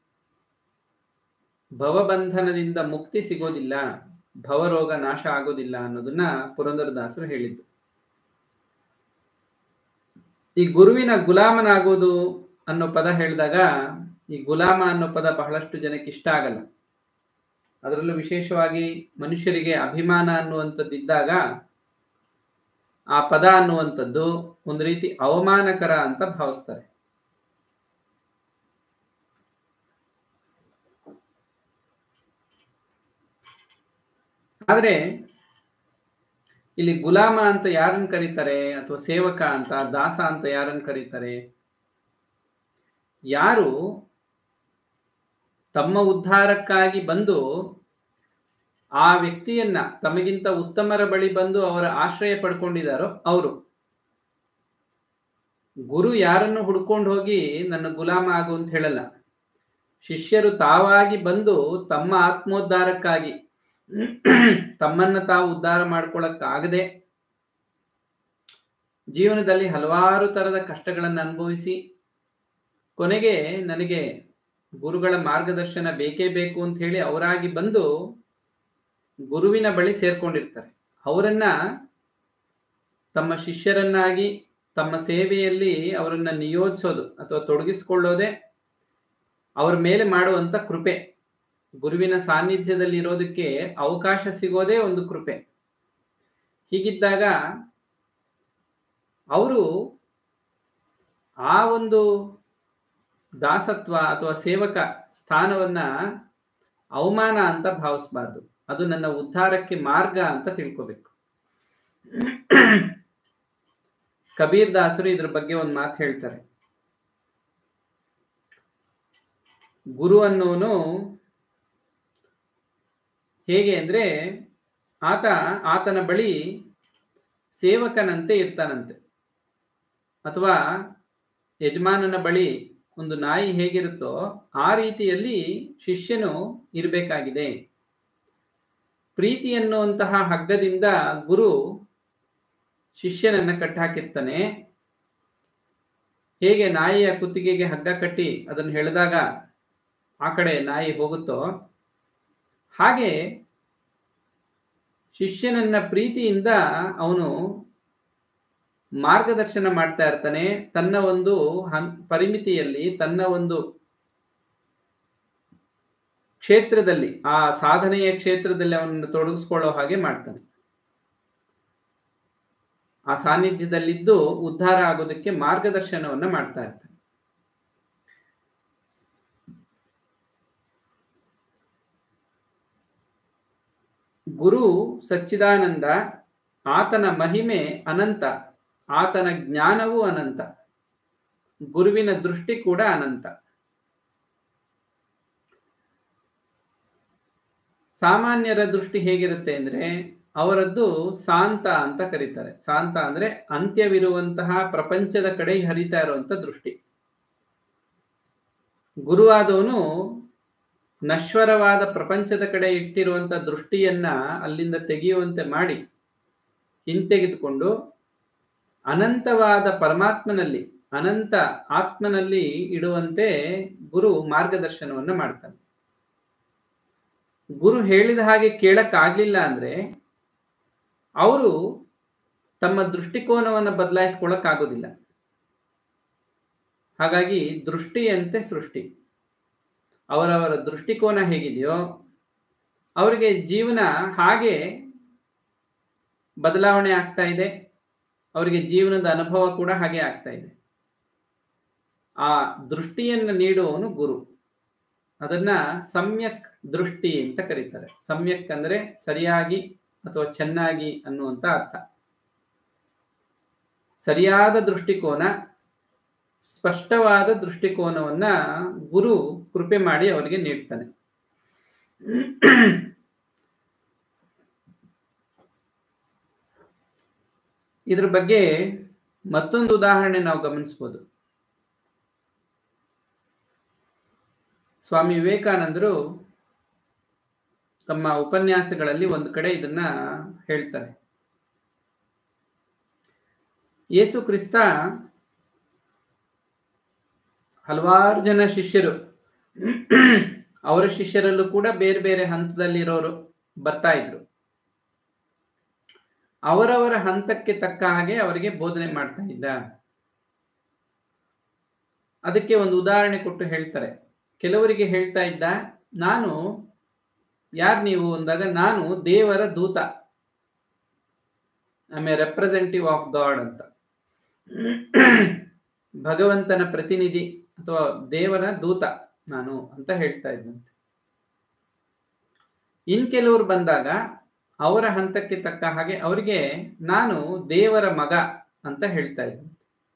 ಭವಬಂಧನದಿಂದ ಮುಕ್ತಿ ಸಿಗೋದಿಲ್ಲ ಭವರೋಗ ನಾಶ ಆಗೋದಿಲ್ಲ ಅನ್ನೋದನ್ನ ಪುರಂದರದಾಸರು ಹೇಳಿದ್ದು ಈ ಗುರುವಿನ ಗುಲಾಮನಾಗೋದು ಅನ್ನೋ ಪದ ಹೇಳಿದಾಗ ಈ ಗುಲಾಮ ಅನ್ನೋ ಪದ ಬಹಳಷ್ಟು ಜನಕ್ಕೆ ಇಷ್ಟ ಆಗಲ್ಲ ಅದರಲ್ಲೂ ವಿಶೇಷವಾಗಿ ಮನುಷ್ಯರಿಗೆ ಅಭಿಮಾನ ಅನ್ನುವಂಥದ್ದು ಇದ್ದಾಗ ಆ ಪದ ಅನ್ನುವಂಥದ್ದು ಒಂದು ರೀತಿ ಅವಮಾನಕರ ಅಂತ ಭಾವಿಸ್ತಾರೆ ಆದ್ರೆ ಇಲ್ಲಿ ಗುಲಾಮ ಅಂತ ಯಾರನ್ನ ಕರೀತಾರೆ ಅಥವಾ ಸೇವಕ ಅಂತ ದಾಸ ಅಂತ ಯಾರನ್ನ ಕರೀತಾರೆ ಯಾರು ತಮ್ಮ ಉದ್ಧಾರಕ್ಕಾಗಿ ಬಂದು ಆ ವ್ಯಕ್ತಿಯನ್ನ ತಮಗಿಂತ ಉತ್ತಮರ ಬಳಿ ಬಂದು ಅವರ ಆಶ್ರಯ ಪಡ್ಕೊಂಡಿದ್ದಾರೋ ಅವರು ಗುರು ಯಾರನ್ನು ಹುಡ್ಕೊಂಡು ಹೋಗಿ ನನ್ನ ಗುಲಾಮ ಆಗು ಅಂತ ಹೇಳಲ್ಲ ಶಿಷ್ಯರು ತಾವಾಗಿ ಬಂದು ತಮ್ಮ ಆತ್ಮೋದ್ಧಾರಕ್ಕಾಗಿ ತಮ್ಮನ್ನ ತಾವು ಉದ್ಧಾರ ಮಾಡ್ಕೊಳಕ್ಕಾಗದೆ ಜೀವನದಲ್ಲಿ ಹಲವಾರು ತರದ ಕಷ್ಟಗಳನ್ನು ಅನುಭವಿಸಿ ಕೊನೆಗೆ ನನಗೆ ಗುರುಗಳ ಮಾರ್ಗದರ್ಶನ ಬೇಕೇ ಬೇಕು ಅಂತ ಹೇಳಿ ಅವರಾಗಿ ಬಂದು ಗುರುವಿನ ಬಳಿ ಸೇರ್ಕೊಂಡಿರ್ತಾರೆ ಅವರನ್ನ ತಮ್ಮ ಶಿಷ್ಯರನ್ನಾಗಿ ತಮ್ಮ ಸೇವೆಯಲ್ಲಿ ಅವರನ್ನ ನಿಯೋಜಿಸೋದು ಅಥವಾ ತೊಡಗಿಸ್ಕೊಳ್ಳೋದೇ ಅವ್ರ ಮೇಲೆ ಮಾಡುವಂತ ಕೃಪೆ ಗುರುವಿನ ಸಾನ್ನಿಧ್ಯದಲ್ಲಿ ಇರೋದಕ್ಕೆ ಅವಕಾಶ ಸಿಗೋದೇ ಒಂದು ಕೃಪೆ ಹೀಗಿದ್ದಾಗ ಅವರು ಆ ಒಂದು ದಾಸತ್ವ ಅಥವಾ ಸೇವಕ ಸ್ಥಾನವನ್ನ ಅವಮಾನ ಅಂತ ಭಾವಿಸಬಾರ್ದು ಅದು ನನ್ನ ಉದ್ಧಾರಕ್ಕೆ ಮಾರ್ಗ ಅಂತ ತಿಳ್ಕೋಬೇಕು ಕಬೀರ್ ದಾಸರು ಇದ್ರ ಬಗ್ಗೆ ಒಂದು ಮಾತು ಹೇಳ್ತಾರೆ ಗುರು ಅನ್ನೋನು ಹೇಗೆ ಅಂದ್ರೆ ಆತ ಆತನ ಬಳಿ ಸೇವಕನಂತೆ ಇರ್ತಾನಂತೆ ಅಥವಾ ಯಜಮಾನನ ಬಳಿ ಒಂದು ನಾಯಿ ಹೇಗಿರುತ್ತೋ ಆ ರೀತಿಯಲ್ಲಿ ಶಿಷ್ಯನು ಇರಬೇಕಾಗಿದೆ ಪ್ರೀತಿ ಎನ್ನುವಂತಹ ಹಗ್ಗದಿಂದ ಗುರು ಶಿಷ್ಯನನ್ನ ಕಟ್ಟಾಕಿರ್ತಾನೆ ಹೇಗೆ ನಾಯಿಯ ಕುತ್ತಿಗೆಗೆ ಹಗ್ಗ ಕಟ್ಟಿ ಅದನ್ನು ಎಳೆದಾಗ ಆ ಕಡೆ ನಾಯಿ ಹೋಗುತ್ತೋ ಹಾಗೆ ಶಿಷ್ಯನನ್ನ ಪ್ರೀತಿಯಿಂದ ಅವನು ಮಾರ್ಗದರ್ಶನ ಮಾಡ್ತಾ ಇರ್ತಾನೆ ತನ್ನ ಒಂದು ಹನ್ ಪರಿಮಿತಿಯಲ್ಲಿ ತನ್ನ ಒಂದು ಕ್ಷೇತ್ರದಲ್ಲಿ ಆ ಸಾಧನೆಯ ಕ್ಷೇತ್ರದಲ್ಲಿ ಅವನನ್ನು ತೊಡಗಿಸ್ಕೊಳ್ಳೋ ಹಾಗೆ ಮಾಡ್ತಾನೆ ಆ ಸಾನ್ನಿಧ್ಯದಲ್ಲಿದ್ದು ಉದ್ಧಾರ ಆಗೋದಕ್ಕೆ ಮಾರ್ಗದರ್ಶನವನ್ನ ಮಾಡ್ತಾ ಇರ್ತಾನೆ ಗುರು ಸಚ್ಚಿದಾನಂದ ಆತನ ಮಹಿಮೆ ಅನಂತ ಆತನ ಜ್ಞಾನವೂ ಅನಂತ ಗುರುವಿನ ದೃಷ್ಟಿ ಕೂಡ ಅನಂತ ಸಾಮಾನ್ಯರ ದೃಷ್ಟಿ ಹೇಗಿರುತ್ತೆ ಅಂದ್ರೆ ಅವರದ್ದು ಶಾಂತ ಅಂತ ಕರೀತಾರೆ ಶಾಂತ ಅಂದ್ರೆ ಅಂತ್ಯವಿರುವಂತಹ ಪ್ರಪಂಚದ ಕಡೆ ಹರಿತಾ ಇರುವಂತ ದೃಷ್ಟಿ ಗುರುವಾದವನು ನಶ್ವರವಾದ ಪ್ರಪಂಚದ ಕಡೆ ಇಟ್ಟಿರುವಂತ ದೃಷ್ಟಿಯನ್ನ ಅಲ್ಲಿಂದ ತೆಗೆಯುವಂತೆ ಮಾಡಿ ಹಿಂತೆಗೆದುಕೊಂಡು ಅನಂತವಾದ ಪರಮಾತ್ಮನಲ್ಲಿ ಅನಂತ ಆತ್ಮನಲ್ಲಿ ಇಡುವಂತೆ ಗುರು ಮಾರ್ಗದರ್ಶನವನ್ನ ಮಾಡ್ತಾನೆ ಗುರು ಹೇಳಿದ ಹಾಗೆ ಕೇಳಕ್ ಆಗ್ಲಿಲ್ಲ ಅಂದ್ರೆ ಅವರು ತಮ್ಮ ದೃಷ್ಟಿಕೋನವನ್ನು ಬದಲಾಯಿಸ್ಕೊಳಕ್ ಆಗೋದಿಲ್ಲ ಹಾಗಾಗಿ ದೃಷ್ಟಿಯಂತೆ ಸೃಷ್ಟಿ ಅವರವರ ದೃಷ್ಟಿಕೋನ ಹೇಗಿದೆಯೋ ಅವರಿಗೆ ಜೀವನ ಹಾಗೆ ಬದಲಾವಣೆ ಆಗ್ತಾ ಇದೆ ಅವರಿಗೆ ಜೀವನದ ಅನುಭವ ಕೂಡ ಹಾಗೆ ಆಗ್ತಾ ಇದೆ ಆ ದೃಷ್ಟಿಯನ್ನು ನೀಡುವವನು ಗುರು ಅದನ್ನ ಸಮ್ಯಕ್ ದೃಷ್ಟಿ ಅಂತ ಕರೀತಾರೆ ಸಮ್ಯಕ್ ಅಂದ್ರೆ ಸರಿಯಾಗಿ ಅಥವಾ ಚೆನ್ನಾಗಿ ಅನ್ನುವಂತ ಅರ್ಥ ಸರಿಯಾದ ದೃಷ್ಟಿಕೋನ ಸ್ಪಷ್ಟವಾದ ದೃಷ್ಟಿಕೋನವನ್ನ ಗುರು ಕೃಪೆ ಮಾಡಿ ಅವರಿಗೆ ನೀಡ್ತಾನೆ ಇದ್ರ ಬಗ್ಗೆ ಮತ್ತೊಂದು ಉದಾಹರಣೆ ನಾವು ಗಮನಿಸಬಹುದು ಸ್ವಾಮಿ ವಿವೇಕಾನಂದರು ತಮ್ಮ ಉಪನ್ಯಾಸಗಳಲ್ಲಿ ಒಂದು ಕಡೆ ಇದನ್ನ ಹೇಳ್ತಾರೆ ಯೇಸು ಕ್ರಿಸ್ತ ಹಲವಾರು ಜನ ಶಿಷ್ಯರು ಅವರ ಶಿಷ್ಯರಲ್ಲೂ ಕೂಡ ಬೇರೆ ಬೇರೆ ಹಂತದಲ್ಲಿರೋರು ಬರ್ತಾ ಇದ್ರು ಅವರವರ ಹಂತಕ್ಕೆ ತಕ್ಕ ಹಾಗೆ ಅವರಿಗೆ ಬೋಧನೆ ಮಾಡ್ತಾ ಇದ್ದ ಅದಕ್ಕೆ ಒಂದು ಉದಾಹರಣೆ ಕೊಟ್ಟು ಹೇಳ್ತಾರೆ ಕೆಲವರಿಗೆ ಹೇಳ್ತಾ ಇದ್ದ ನಾನು ಯಾರು ನೀವು ಅಂದಾಗ ನಾನು ದೇವರ ದೂತ I a representative of God ಅಂತ ಭಗವಂತನ ಪ್ರತಿನಿಧಿ ಅಥವಾ ದೇವರ ದೂತ ನಾನು ಅಂತ ಹೇಳ್ತಾ ಇದ್ದಂತೆ ಇನ್ ಕೆಲವರು ಬಂದಾಗ ಅವರ ಹಂತಕ್ಕೆ ತಕ್ಕ ಹಾಗೆ ಅವರಿಗೆ ನಾನು ದೇವರ ಮಗ ಅಂತ ಹೇಳ್ತಾ ಇದ್ದಂತೆ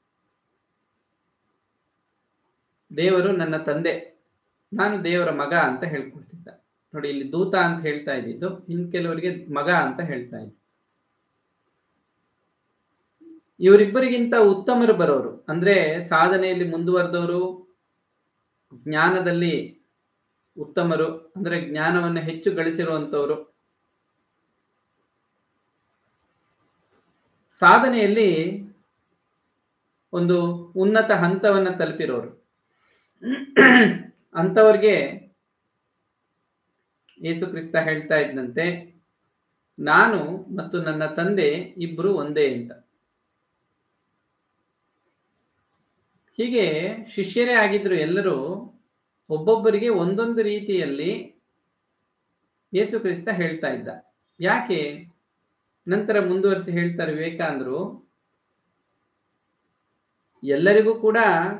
ದೇವರು ನನ್ನ ತಂದೆ ನಾನು ದೇವರ ಮಗ ಅಂತ ಹೇಳ್ಕೊಡ್ತಿದ್ದ ನೋಡಿ ಇಲ್ಲಿ ದೂತ ಅಂತ ಹೇಳ್ತಾ ಇದ್ದಿದ್ದು ಇನ್ ಕೆಲವರಿಗೆ ಮಗ ಅಂತ ಹೇಳ್ತಾ ಇದ್ದ ಇವರಿಬ್ಬರಿಗಿಂತ ಉತ್ತಮರು ಬರೋರು ಅಂದ್ರೆ ಸಾಧನೆಯಲ್ಲಿ ಮುಂದುವರೆದವರು ಜ್ಞಾನದಲ್ಲಿ ಉತ್ತಮರು ಅಂದ್ರೆ ಜ್ಞಾನವನ್ನು ಹೆಚ್ಚು ಗಳಿಸಿರುವಂತವರು ಸಾಧನೆಯಲ್ಲಿ ಒಂದು ಉನ್ನತ ಹಂತವನ್ನ ತಲುಪಿರೋರು ಅಂಥವ್ರಿಗೆ ಯೇಸು ಕ್ರಿಸ್ತ ಹೇಳ್ತಾ ಇದ್ದಂತೆ ನಾನು ಮತ್ತು ನನ್ನ ತಂದೆ ಇಬ್ರು ಒಂದೇ ಅಂತ ಹೀಗೆ ಶಿಷ್ಯರೇ ಆಗಿದ್ರು ಎಲ್ಲರೂ ಒಬ್ಬೊಬ್ಬರಿಗೆ ಒಂದೊಂದು ರೀತಿಯಲ್ಲಿ ಯೇಸು ಕ್ರಿಸ್ತ ಹೇಳ್ತಾ ಇದ್ದ ಯಾಕೆ ನಂತರ ಮುಂದುವರಿಸಿ ಹೇಳ್ತಾರೆ ವಿವೇಕಾನಂದರು ಎಲ್ಲರಿಗೂ ಕೂಡ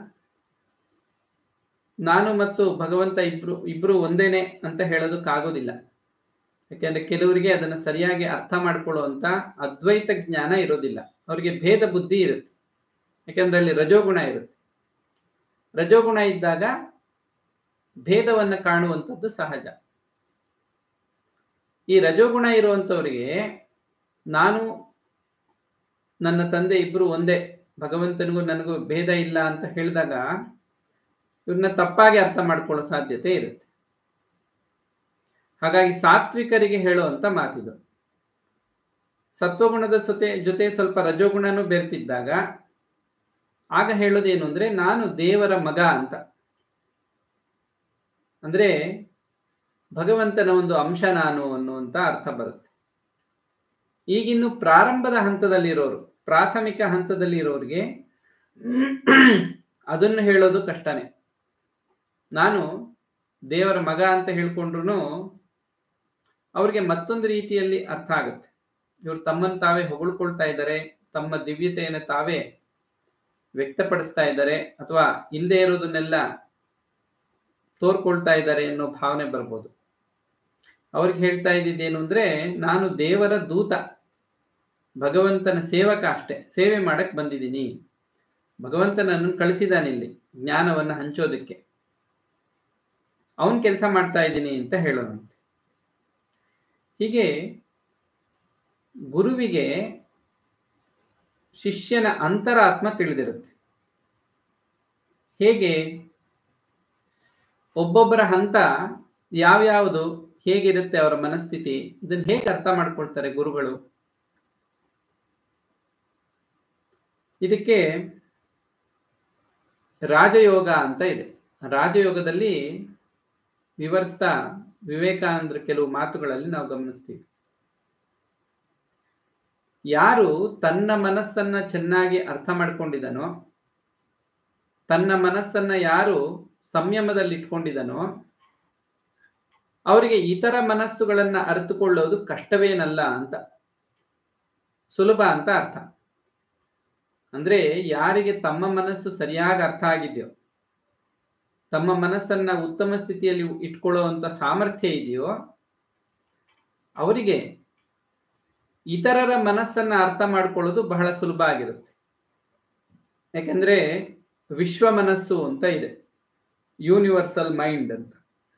ನಾನು ಮತ್ತು ಭಗವಂತ ಇಬ್ರು ಇಬ್ರು ಒಂದೇನೆ ಅಂತ ಹೇಳೋದಕ್ಕಾಗೋದಿಲ್ಲ ಯಾಕೆಂದ್ರೆ ಕೆಲವರಿಗೆ ಅದನ್ನು ಸರಿಯಾಗಿ ಅರ್ಥ ಮಾಡ್ಕೊಳ್ಳುವಂತ ಅದ್ವೈತ ಜ್ಞಾನ ಇರೋದಿಲ್ಲ ಅವರಿಗೆ ಭೇದ ಬುದ್ಧಿ ಇರುತ್ತೆ ಯಾಕೆಂದ್ರೆ ಅಲ್ಲಿ ರಜೋಗುಣ ಇರುತ್ತೆ ರಜೋಗುಣ ಇದ್ದಾಗ ಭೇದವನ್ನು ಕಾಣುವಂಥದ್ದು ಸಹಜ ಈ ರಜೋಗುಣ ಇರುವಂಥವರಿಗೆ ನಾನು ನನ್ನ ತಂದೆ ಇಬ್ರು ಒಂದೇ ಭಗವಂತನಿಗೂ ನನಗೂ ಭೇದ ಇಲ್ಲ ಅಂತ ಹೇಳಿದಾಗ ಇವ್ರನ್ನ ತಪ್ಪಾಗಿ ಅರ್ಥ ಮಾಡ್ಕೊಳ್ಳೋ ಸಾಧ್ಯತೆ ಇರುತ್ತೆ ಹಾಗಾಗಿ ಸಾತ್ವಿಕರಿಗೆ ಹೇಳುವಂತ ಮಾತಿದು ಸತ್ವಗುಣದ ಜೊತೆ ಜೊತೆ ಸ್ವಲ್ಪ ರಜೋಗುಣನೂ ಬೆರೆತಿದ್ದಾಗ ಆಗ ಹೇಳೋದೇನು ಅಂದ್ರೆ ನಾನು ದೇವರ ಮಗ ಅಂತ ಅಂದ್ರೆ ಭಗವಂತನ ಒಂದು ಅಂಶ ನಾನು ಅನ್ನುವಂತ ಅರ್ಥ ಬರುತ್ತೆ ಈಗಿನ್ನು ಪ್ರಾರಂಭದ ಹಂತದಲ್ಲಿರೋರು ಪ್ರಾಥಮಿಕ ಹಂತದಲ್ಲಿ ಇರೋರಿಗೆ ಅದನ್ನು ಹೇಳೋದು ಕಷ್ಟನೇ ನಾನು ದೇವರ ಮಗ ಅಂತ ಹೇಳ್ಕೊಂಡ್ರು ಅವ್ರಿಗೆ ಮತ್ತೊಂದು ರೀತಿಯಲ್ಲಿ ಅರ್ಥ ಆಗುತ್ತೆ ಇವರು ತಮ್ಮನ್ನು ತಾವೇ ಹೊಗಳ್ಕೊಳ್ತಾ ಇದ್ದಾರೆ ತಮ್ಮ ದಿವ್ಯತೆಯನ್ನು ತಾವೇ ವ್ಯಕ್ತಪಡಿಸ್ತಾ ಇದ್ದಾರೆ ಅಥವಾ ಇಲ್ಲದೆ ಇರೋದನ್ನೆಲ್ಲ ತೋರ್ಕೊಳ್ತಾ ಇದ್ದಾರೆ ಅನ್ನೋ ಭಾವನೆ ಬರ್ಬೋದು ಅವ್ರಿಗೆ ಹೇಳ್ತಾ ಇದ್ದಿದ್ದೇನು ಅಂದ್ರೆ ನಾನು ದೇವರ ದೂತ ಭಗವಂತನ ಸೇವಕ ಅಷ್ಟೇ ಸೇವೆ ಮಾಡಕ್ ಬಂದಿದ್ದೀನಿ ಭಗವಂತನನ್ನು ಕಳಿಸಿದಾನಿಲ್ಲಿ ಜ್ಞಾನವನ್ನ ಹಂಚೋದಕ್ಕೆ ಅವನ್ ಕೆಲಸ ಮಾಡ್ತಾ ಇದ್ದೀನಿ ಅಂತ ಹೇಳೋಣಂತೆ ಹೀಗೆ ಗುರುವಿಗೆ ಶಿಷ್ಯನ ಅಂತರಾತ್ಮ ತಿಳಿದಿರುತ್ತೆ ಹೇಗೆ ಒಬ್ಬೊಬ್ಬರ ಹಂತ ಯಾವ್ಯಾವುದು ಹೇಗಿರುತ್ತೆ ಅವರ ಮನಸ್ಥಿತಿ ಇದನ್ನ ಹೇಗೆ ಅರ್ಥ ಮಾಡ್ಕೊಳ್ತಾರೆ ಗುರುಗಳು ಇದಕ್ಕೆ ರಾಜಯೋಗ ಅಂತ ಇದೆ ರಾಜಯೋಗದಲ್ಲಿ ವಿವರಿಸ್ತಾ ವಿವೇಕಾನಂದ್ರ ಕೆಲವು ಮಾತುಗಳಲ್ಲಿ ನಾವು ಗಮನಿಸ್ತೀವಿ ಯಾರು ತನ್ನ ಮನಸ್ಸನ್ನ ಚೆನ್ನಾಗಿ ಅರ್ಥ ಮಾಡ್ಕೊಂಡಿದನೋ ತನ್ನ ಮನಸ್ಸನ್ನ ಯಾರು ಸಂಯಮದಲ್ಲಿ ಇಟ್ಕೊಂಡಿದನೋ ಅವರಿಗೆ ಇತರ ಮನಸ್ಸುಗಳನ್ನ ಅರಿತುಕೊಳ್ಳೋದು ಕಷ್ಟವೇನಲ್ಲ ಅಂತ ಸುಲಭ ಅಂತ ಅರ್ಥ ಅಂದ್ರೆ ಯಾರಿಗೆ ತಮ್ಮ ಮನಸ್ಸು ಸರಿಯಾಗಿ ಅರ್ಥ ಆಗಿದೆಯೋ ತಮ್ಮ ಮನಸ್ಸನ್ನ ಉತ್ತಮ ಸ್ಥಿತಿಯಲ್ಲಿ ಇಟ್ಕೊಳ್ಳುವಂತ ಸಾಮರ್ಥ್ಯ ಇದೆಯೋ ಅವರಿಗೆ ಇತರರ ಮನಸ್ಸನ್ನ ಅರ್ಥ ಮಾಡ್ಕೊಳ್ಳೋದು ಬಹಳ ಸುಲಭ ಆಗಿರುತ್ತೆ ಯಾಕಂದ್ರೆ ವಿಶ್ವ ಮನಸ್ಸು ಅಂತ ಇದೆ ಯೂನಿವರ್ಸಲ್ ಮೈಂಡ್ ಅಂತ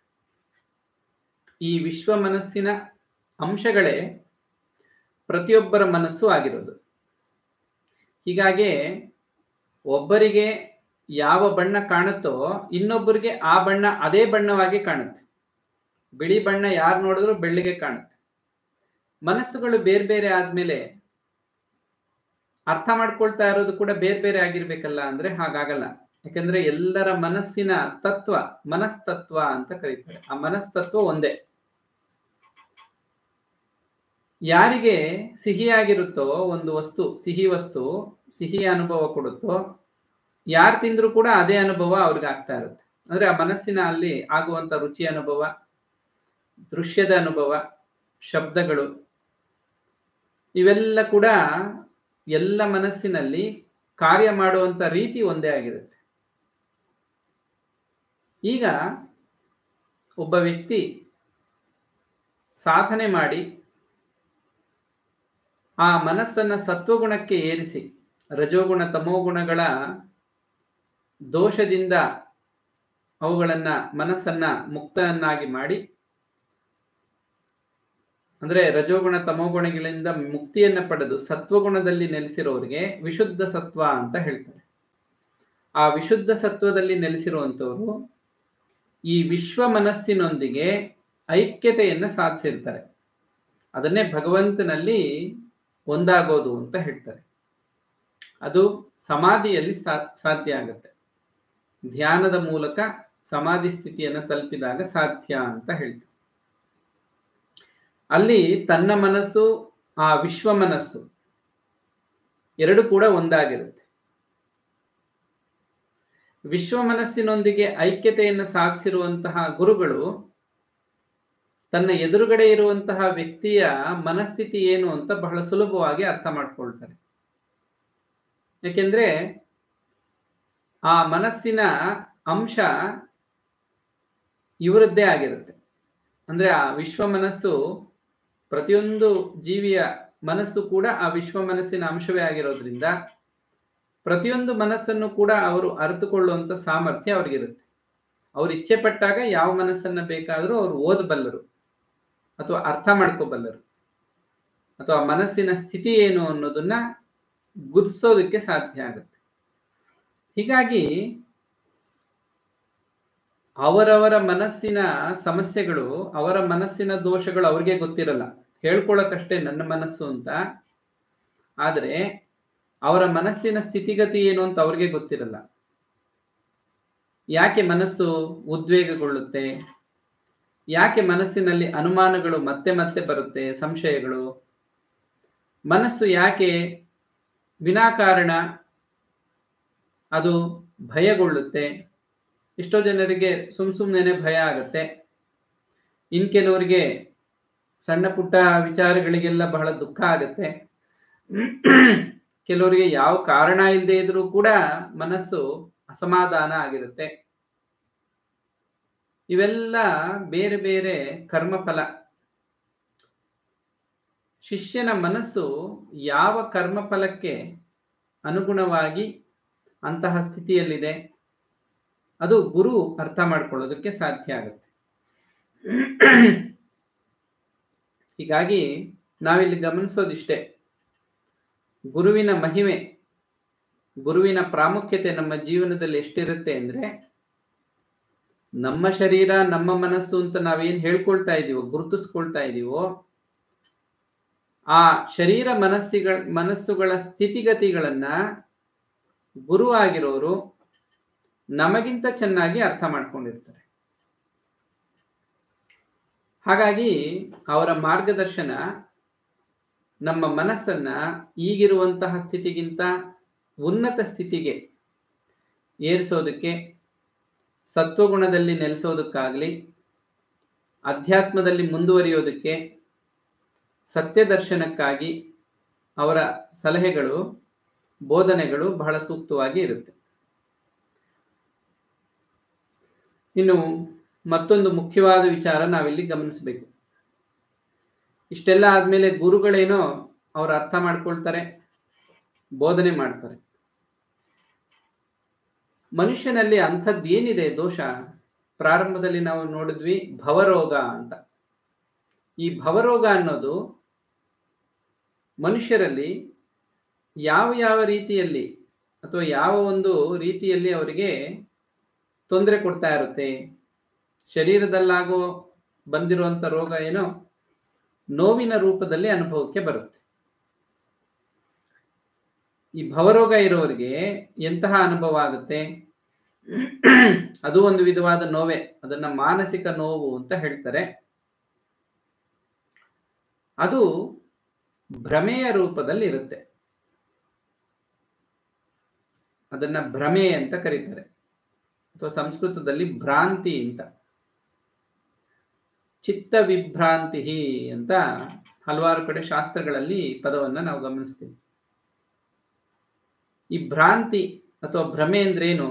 ಈ ವಿಶ್ವ ಮನಸ್ಸಿನ ಅಂಶಗಳೇ ಪ್ರತಿಯೊಬ್ಬರ ಮನಸ್ಸು ಆಗಿರೋದು ಹೀಗಾಗಿ ಒಬ್ಬರಿಗೆ ಯಾವ ಬಣ್ಣ ಕಾಣುತ್ತೋ ಇನ್ನೊಬ್ಬರಿಗೆ ಆ ಬಣ್ಣ ಅದೇ ಬಣ್ಣವಾಗಿ ಕಾಣುತ್ತೆ ಬಿಳಿ ಬಣ್ಣ ಯಾರು ನೋಡಿದ್ರು ಬೆಳ್ಳಿಗೆ ಕಾಣುತ್ತೆ ಮನಸ್ಸುಗಳು ಬೇರೆ ಬೇರೆ ಆದ್ಮೇಲೆ ಅರ್ಥ ಮಾಡ್ಕೊಳ್ತಾ ಇರೋದು ಕೂಡ ಬೇರೆ ಬೇರೆ ಆಗಿರ್ಬೇಕಲ್ಲ ಅಂದ್ರೆ ಹಾಗಾಗಲ್ಲ ಯಾಕಂದ್ರೆ ಎಲ್ಲರ ಮನಸ್ಸಿನ ತತ್ವ ಮನಸ್ತತ್ವ ಅಂತ ಕರೀತಾರೆ ಆ ಮನಸ್ತತ್ವ ಒಂದೇ ಯಾರಿಗೆ ಸಿಹಿಯಾಗಿರುತ್ತೋ ಒಂದು ವಸ್ತು ಸಿಹಿ ವಸ್ತು ಸಿಹಿ ಅನುಭವ ಕೊಡುತ್ತೋ ಯಾರು ತಿಂದ್ರು ಕೂಡ ಅದೇ ಅನುಭವ ಅವ್ರಿಗೆ ಆಗ್ತಾ ಇರುತ್ತೆ ಅಂದ್ರೆ ಆ ಮನಸ್ಸಿನ ಅಲ್ಲಿ ಆಗುವಂತ ರುಚಿ ಅನುಭವ ದೃಶ್ಯದ ಅನುಭವ ಶಬ್ದಗಳು ಇವೆಲ್ಲ ಕೂಡ ಎಲ್ಲ ಮನಸ್ಸಿನಲ್ಲಿ ಕಾರ್ಯ ಮಾಡುವಂತ ರೀತಿ ಒಂದೇ ಆಗಿರುತ್ತೆ ಈಗ ಒಬ್ಬ ವ್ಯಕ್ತಿ ಸಾಧನೆ ಮಾಡಿ ಆ ಮನಸ್ಸನ್ನ ಸತ್ವಗುಣಕ್ಕೆ ಏರಿಸಿ ರಜೋಗುಣ ತಮೋಗುಣಗಳ ದೋಷದಿಂದ ಅವುಗಳನ್ನ ಮನಸ್ಸನ್ನ ಮುಕ್ತನನ್ನಾಗಿ ಮಾಡಿ ಅಂದ್ರೆ ರಜೋಗುಣ ತಮೋಗುಣಗಳಿಂದ ಮುಕ್ತಿಯನ್ನ ಪಡೆದು ಸತ್ವಗುಣದಲ್ಲಿ ನೆಲೆಸಿರೋರಿಗೆ ವಿಶುದ್ಧ ಸತ್ವ ಅಂತ ಹೇಳ್ತಾರೆ ಆ ವಿಶುದ್ಧ ಸತ್ವದಲ್ಲಿ ನೆಲೆಸಿರುವಂತವರು ಈ ವಿಶ್ವ ಮನಸ್ಸಿನೊಂದಿಗೆ ಐಕ್ಯತೆಯನ್ನ ಸಾಧಿಸಿರ್ತಾರೆ ಅದನ್ನೇ ಭಗವಂತನಲ್ಲಿ ಒಂದಾಗೋದು ಅಂತ ಹೇಳ್ತಾರೆ ಅದು ಸಮಾಧಿಯಲ್ಲಿ ಸಾಧ್ಯ ಆಗುತ್ತೆ ಧ್ಯಾನದ ಮೂಲಕ ಸಮಾಧಿ ಸ್ಥಿತಿಯನ್ನು ತಲುಪಿದಾಗ ಸಾಧ್ಯ ಅಂತ ಹೇಳ್ತಾರೆ ಅಲ್ಲಿ ತನ್ನ ಮನಸ್ಸು ಆ ವಿಶ್ವ ಮನಸ್ಸು ಎರಡು ಕೂಡ ಒಂದಾಗಿರುತ್ತೆ ವಿಶ್ವ ಮನಸ್ಸಿನೊಂದಿಗೆ ಐಕ್ಯತೆಯನ್ನು ಸಾಧಿಸಿರುವಂತಹ ಗುರುಗಳು ತನ್ನ ಎದುರುಗಡೆ ಇರುವಂತಹ ವ್ಯಕ್ತಿಯ ಮನಸ್ಥಿತಿ ಏನು ಅಂತ ಬಹಳ ಸುಲಭವಾಗಿ ಅರ್ಥ ಮಾಡ್ಕೊಳ್ತಾರೆ ಯಾಕೆಂದ್ರೆ ಆ ಮನಸ್ಸಿನ ಅಂಶ ಇವರದ್ದೇ ಆಗಿರುತ್ತೆ ಅಂದ್ರೆ ಆ ವಿಶ್ವ ಮನಸ್ಸು ಪ್ರತಿಯೊಂದು ಜೀವಿಯ ಮನಸ್ಸು ಕೂಡ ಆ ವಿಶ್ವ ಮನಸ್ಸಿನ ಅಂಶವೇ ಆಗಿರೋದ್ರಿಂದ ಪ್ರತಿಯೊಂದು ಮನಸ್ಸನ್ನು ಕೂಡ ಅವರು ಅರಿತುಕೊಳ್ಳುವಂತ ಸಾಮರ್ಥ್ಯ ಅವ್ರಿಗಿರುತ್ತೆ ಅವ್ರು ಇಚ್ಛೆ ಪಟ್ಟಾಗ ಯಾವ ಮನಸ್ಸನ್ನ ಬೇಕಾದರೂ ಅವ್ರು ಓದಬಲ್ಲರು ಅಥವಾ ಅರ್ಥ ಮಾಡ್ಕೋಬಲ್ಲರು ಅಥವಾ ಮನಸ್ಸಿನ ಸ್ಥಿತಿ ಏನು ಅನ್ನೋದನ್ನ ಗುರ್ಸೋದಕ್ಕೆ ಸಾಧ್ಯ ಆಗುತ್ತೆ ಹೀಗಾಗಿ ಅವರವರ ಮನಸ್ಸಿನ ಸಮಸ್ಯೆಗಳು ಅವರ ಮನಸ್ಸಿನ ದೋಷಗಳು ಅವ್ರಿಗೆ ಗೊತ್ತಿರಲ್ಲ ಹೇಳ್ಕೊಳಕಷ್ಟೇ ನನ್ನ ಮನಸ್ಸು ಅಂತ ಆದರೆ ಅವರ ಮನಸ್ಸಿನ ಸ್ಥಿತಿಗತಿ ಏನು ಅಂತ ಅವ್ರಿಗೆ ಗೊತ್ತಿರಲ್ಲ ಯಾಕೆ ಮನಸ್ಸು ಉದ್ವೇಗಗೊಳ್ಳುತ್ತೆ ಯಾಕೆ ಮನಸ್ಸಿನಲ್ಲಿ ಅನುಮಾನಗಳು ಮತ್ತೆ ಮತ್ತೆ ಬರುತ್ತೆ ಸಂಶಯಗಳು ಮನಸ್ಸು ಯಾಕೆ ವಿನಾಕಾರಣ ಅದು ಭಯಗೊಳ್ಳುತ್ತೆ ಎಷ್ಟೋ ಜನರಿಗೆ ಸುಮ್ ಸುಮ್ಮನೆ ಭಯ ಆಗುತ್ತೆ ಇನ್ ಕೆಲವರಿಗೆ ಸಣ್ಣ ಪುಟ್ಟ ವಿಚಾರಗಳಿಗೆಲ್ಲ ಬಹಳ ದುಃಖ ಆಗುತ್ತೆ ಕೆಲವರಿಗೆ ಯಾವ ಕಾರಣ ಇಲ್ಲದೆ ಇದ್ರೂ ಕೂಡ ಮನಸ್ಸು ಅಸಮಾಧಾನ ಆಗಿರುತ್ತೆ ಇವೆಲ್ಲ ಬೇರೆ ಬೇರೆ ಕರ್ಮಫಲ ಶಿಷ್ಯನ ಮನಸ್ಸು ಯಾವ ಕರ್ಮಫಲಕ್ಕೆ ಅನುಗುಣವಾಗಿ ಅಂತಹ ಸ್ಥಿತಿಯಲ್ಲಿದೆ ಅದು ಗುರು ಅರ್ಥ ಮಾಡ್ಕೊಳ್ಳೋದಕ್ಕೆ ಸಾಧ್ಯ ಆಗುತ್ತೆ ಹೀಗಾಗಿ ನಾವಿಲ್ಲಿ ಗಮನಿಸೋದಿಷ್ಟೇ ಗುರುವಿನ ಮಹಿಮೆ ಗುರುವಿನ ಪ್ರಾಮುಖ್ಯತೆ ನಮ್ಮ ಜೀವನದಲ್ಲಿ ಎಷ್ಟಿರುತ್ತೆ ಅಂದ್ರೆ ನಮ್ಮ ಶರೀರ ನಮ್ಮ ಮನಸ್ಸು ಅಂತ ನಾವೇನ್ ಹೇಳ್ಕೊಳ್ತಾ ಇದೀವೋ ಗುರುತಿಸ್ಕೊಳ್ತಾ ಇದೀವೋ ಆ ಶರೀರ ಮನಸ್ಸಿಗಳ ಮನಸ್ಸುಗಳ ಸ್ಥಿತಿಗತಿಗಳನ್ನ ಗುರು ಆಗಿರೋರು ನಮಗಿಂತ ಚೆನ್ನಾಗಿ ಅರ್ಥ ಮಾಡ್ಕೊಂಡಿರ್ತಾರೆ ಹಾಗಾಗಿ ಅವರ ಮಾರ್ಗದರ್ಶನ ನಮ್ಮ ಮನಸ್ಸನ್ನ ಈಗಿರುವಂತಹ ಸ್ಥಿತಿಗಿಂತ ಉನ್ನತ ಸ್ಥಿತಿಗೆ ಏರಿಸೋದಕ್ಕೆ ಸತ್ವಗುಣದಲ್ಲಿ ನೆಲೆಸೋದಕ್ಕಾಗಲಿ ಅಧ್ಯಾತ್ಮದಲ್ಲಿ ಮುಂದುವರಿಯೋದಕ್ಕೆ ಸತ್ಯ ದರ್ಶನಕ್ಕಾಗಿ ಅವರ ಸಲಹೆಗಳು ಬೋಧನೆಗಳು ಬಹಳ ಸೂಕ್ತವಾಗಿ ಇರುತ್ತೆ ಇನ್ನು ಮತ್ತೊಂದು ಮುಖ್ಯವಾದ ವಿಚಾರ ನಾವಿಲ್ಲಿ ಗಮನಿಸಬೇಕು ಇಷ್ಟೆಲ್ಲ ಆದ್ಮೇಲೆ ಗುರುಗಳೇನೋ ಅವ್ರು ಅರ್ಥ ಮಾಡ್ಕೊಳ್ತಾರೆ ಬೋಧನೆ ಮಾಡ್ತಾರೆ ಮನುಷ್ಯನಲ್ಲಿ ಅಂಥದ್ದೇನಿದೆ ದೋಷ ಪ್ರಾರಂಭದಲ್ಲಿ ನಾವು ನೋಡಿದ್ವಿ ಭವರೋಗ ಅಂತ ಈ ಭವರೋಗ ಅನ್ನೋದು ಮನುಷ್ಯರಲ್ಲಿ ಯಾವ ಯಾವ ರೀತಿಯಲ್ಲಿ ಅಥವಾ ಯಾವ ಒಂದು ರೀತಿಯಲ್ಲಿ ಅವರಿಗೆ ತೊಂದರೆ ಕೊಡ್ತಾ ಇರುತ್ತೆ ಶರೀರದಲ್ಲಾಗೋ ಬಂದಿರುವಂತ ರೋಗ ಏನೋ ನೋವಿನ ರೂಪದಲ್ಲಿ ಅನುಭವಕ್ಕೆ ಬರುತ್ತೆ ಈ ಭವರೋಗ ಇರೋರಿಗೆ ಎಂತಹ ಅನುಭವ ಆಗುತ್ತೆ ಅದು ಒಂದು ವಿಧವಾದ ನೋವೇ ಅದನ್ನ ಮಾನಸಿಕ ನೋವು ಅಂತ ಹೇಳ್ತಾರೆ ಅದು ಭ್ರಮೆಯ ರೂಪದಲ್ಲಿ ಇರುತ್ತೆ ಅದನ್ನ ಭ್ರಮೆ ಅಂತ ಕರೀತಾರೆ ಅಥವಾ ಸಂಸ್ಕೃತದಲ್ಲಿ ಭ್ರಾಂತಿ ಅಂತ ಚಿತ್ತ ವಿಭ್ರಾಂತಿ ಅಂತ ಹಲವಾರು ಕಡೆ ಶಾಸ್ತ್ರಗಳಲ್ಲಿ ಪದವನ್ನ ನಾವು ಗಮನಿಸ್ತೀವಿ ಈ ಭ್ರಾಂತಿ ಅಥವಾ ಭ್ರಮೆ ಅಂದ್ರೇನು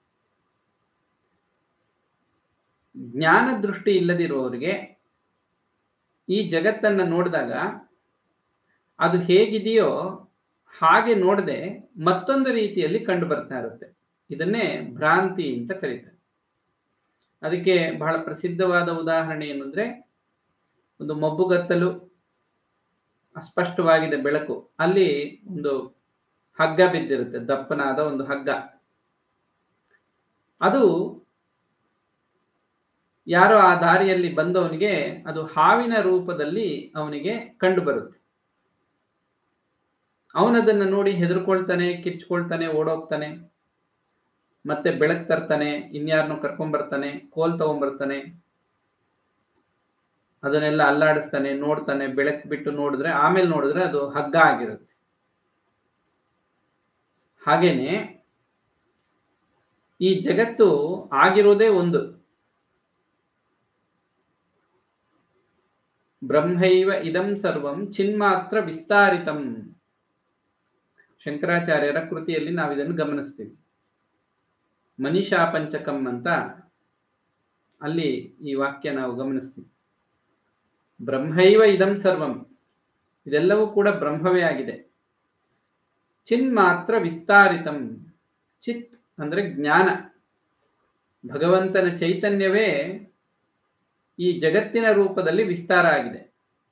ಜ್ಞಾನ ದೃಷ್ಟಿ ಇಲ್ಲದಿರುವವರಿಗೆ ಈ ಜಗತ್ತನ್ನ ನೋಡಿದಾಗ ಅದು ಹೇಗಿದೆಯೋ ಹಾಗೆ ನೋಡದೆ ಮತ್ತೊಂದು ರೀತಿಯಲ್ಲಿ ಕಂಡು ಬರ್ತಾ ಇರುತ್ತೆ ಇದನ್ನೇ ಭ್ರಾಂತಿ ಅಂತ ಕರೀತಾರೆ ಅದಕ್ಕೆ ಬಹಳ ಪ್ರಸಿದ್ಧವಾದ ಉದಾಹರಣೆ ಏನಂದ್ರೆ ಒಂದು ಮಬ್ಬುಗತ್ತಲು ಅಸ್ಪಷ್ಟವಾಗಿದೆ ಬೆಳಕು ಅಲ್ಲಿ ಒಂದು ಹಗ್ಗ ಬಿದ್ದಿರುತ್ತೆ ದಪ್ಪನಾದ ಒಂದು ಹಗ್ಗ ಅದು ಯಾರೋ ಆ ದಾರಿಯಲ್ಲಿ ಬಂದವನಿಗೆ ಅದು ಹಾವಿನ ರೂಪದಲ್ಲಿ ಅವನಿಗೆ ಕಂಡು ಬರುತ್ತೆ ಅವನದನ್ನ ನೋಡಿ ಹೆದರ್ಕೊಳ್ತಾನೆ ಕಿರ್ಚ್ಕೊಳ್ತಾನೆ ಓಡೋಗ್ತಾನೆ ಮತ್ತೆ ಬೆಳಕ್ ತರ್ತಾನೆ ಇನ್ಯಾರನ್ನೋ ಕರ್ಕೊಂಡ್ಬರ್ತಾನೆ ಕೋಲ್ ತಗೊಂಡ್ಬರ್ತಾನೆ ಅದನ್ನೆಲ್ಲ ಅಲ್ಲಾಡಿಸ್ತಾನೆ ನೋಡ್ತಾನೆ ಬೆಳಕ್ ಬಿಟ್ಟು ನೋಡಿದ್ರೆ ಆಮೇಲೆ ನೋಡಿದ್ರೆ ಅದು ಹಗ್ಗ ಆಗಿರುತ್ತೆ ಹಾಗೇನೆ ಈ ಜಗತ್ತು ಆಗಿರೋದೇ ಒಂದು ಬ್ರಹ್ಮೈವ ಇದಂ ಸರ್ವಂ ಚಿನ್ಮಾತ್ರ ವಿಸ್ತಾರಿತಂ ಶಂಕರಾಚಾರ್ಯರ ಕೃತಿಯಲ್ಲಿ ನಾವು ಇದನ್ನು ಗಮನಿಸ್ತೀವಿ ಮನಿಷಾ ಪಂಚಕಂ ಅಂತ ಅಲ್ಲಿ ಈ ವಾಕ್ಯ ನಾವು ಗಮನಿಸ್ತೀವಿ ಬ್ರಹ್ಮೈವ ಇದಂ ಸರ್ವಂ ಇದೆಲ್ಲವೂ ಕೂಡ ಬ್ರಹ್ಮವೇ ಆಗಿದೆ ಚಿನ್ ಮಾತ್ರ ವಿಸ್ತಾರಿತಂ ಚಿತ್ ಅಂದ್ರೆ ಜ್ಞಾನ ಭಗವಂತನ ಚೈತನ್ಯವೇ ಈ ಜಗತ್ತಿನ ರೂಪದಲ್ಲಿ ವಿಸ್ತಾರ ಆಗಿದೆ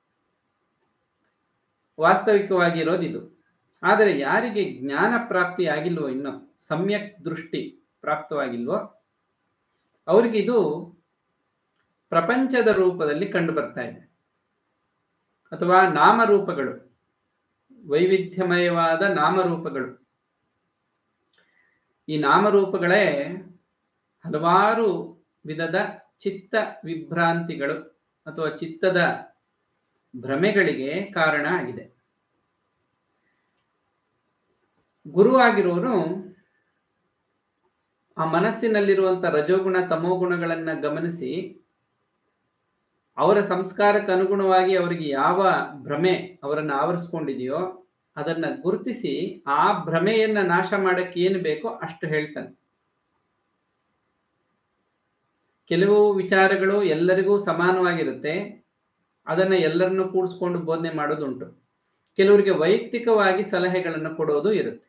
ವಾಸ್ತವಿಕವಾಗಿ ಇರೋದಿದು ಆದರೆ ಯಾರಿಗೆ ಜ್ಞಾನ ಪ್ರಾಪ್ತಿ ಆಗಿಲ್ವೋ ಇನ್ನು ಸಮ್ಯಕ್ ದೃಷ್ಟಿ ಪ್ರಾಪ್ತವಾಗಿಲ್ವೋ ಅವ್ರಿಗಿದು ಪ್ರಪಂಚದ ರೂಪದಲ್ಲಿ ಕಂಡು ಬರ್ತಾ ಇದೆ ಅಥವಾ ನಾಮರೂಪಗಳು ವೈವಿಧ್ಯಮಯವಾದ ನಾಮರೂಪಗಳು ಈ ನಾಮರೂಪಗಳೇ ಹಲವಾರು ವಿಧದ ಚಿತ್ತ ವಿಭ್ರಾಂತಿಗಳು ಅಥವಾ ಚಿತ್ತದ ಭ್ರಮೆಗಳಿಗೆ ಕಾರಣ ಆಗಿದೆ ಗುರು ಆಗಿರೋರು ಆ ಮನಸ್ಸಿನಲ್ಲಿರುವಂತ ರಜೋಗುಣ ತಮೋಗುಣಗಳನ್ನ ಗಮನಿಸಿ ಅವರ ಸಂಸ್ಕಾರಕ್ಕೆ ಅನುಗುಣವಾಗಿ ಅವರಿಗೆ ಯಾವ ಭ್ರಮೆ ಅವರನ್ನು ಆವರಿಸ್ಕೊಂಡಿದೆಯೋ ಅದನ್ನ ಗುರುತಿಸಿ ಆ ಭ್ರಮೆಯನ್ನ ನಾಶ ಮಾಡಕ್ಕೆ ಏನು ಬೇಕೋ ಅಷ್ಟು ಹೇಳ್ತಾನೆ ಕೆಲವು ವಿಚಾರಗಳು ಎಲ್ಲರಿಗೂ ಸಮಾನವಾಗಿರುತ್ತೆ ಅದನ್ನ ಎಲ್ಲರನ್ನು ಕೂಡಿಸ್ಕೊಂಡು ಬೋಧನೆ ಮಾಡೋದುಂಟು ಕೆಲವರಿಗೆ ವೈಯಕ್ತಿಕವಾಗಿ ಸಲಹೆಗಳನ್ನು ಕೊಡೋದು ಇರುತ್ತೆ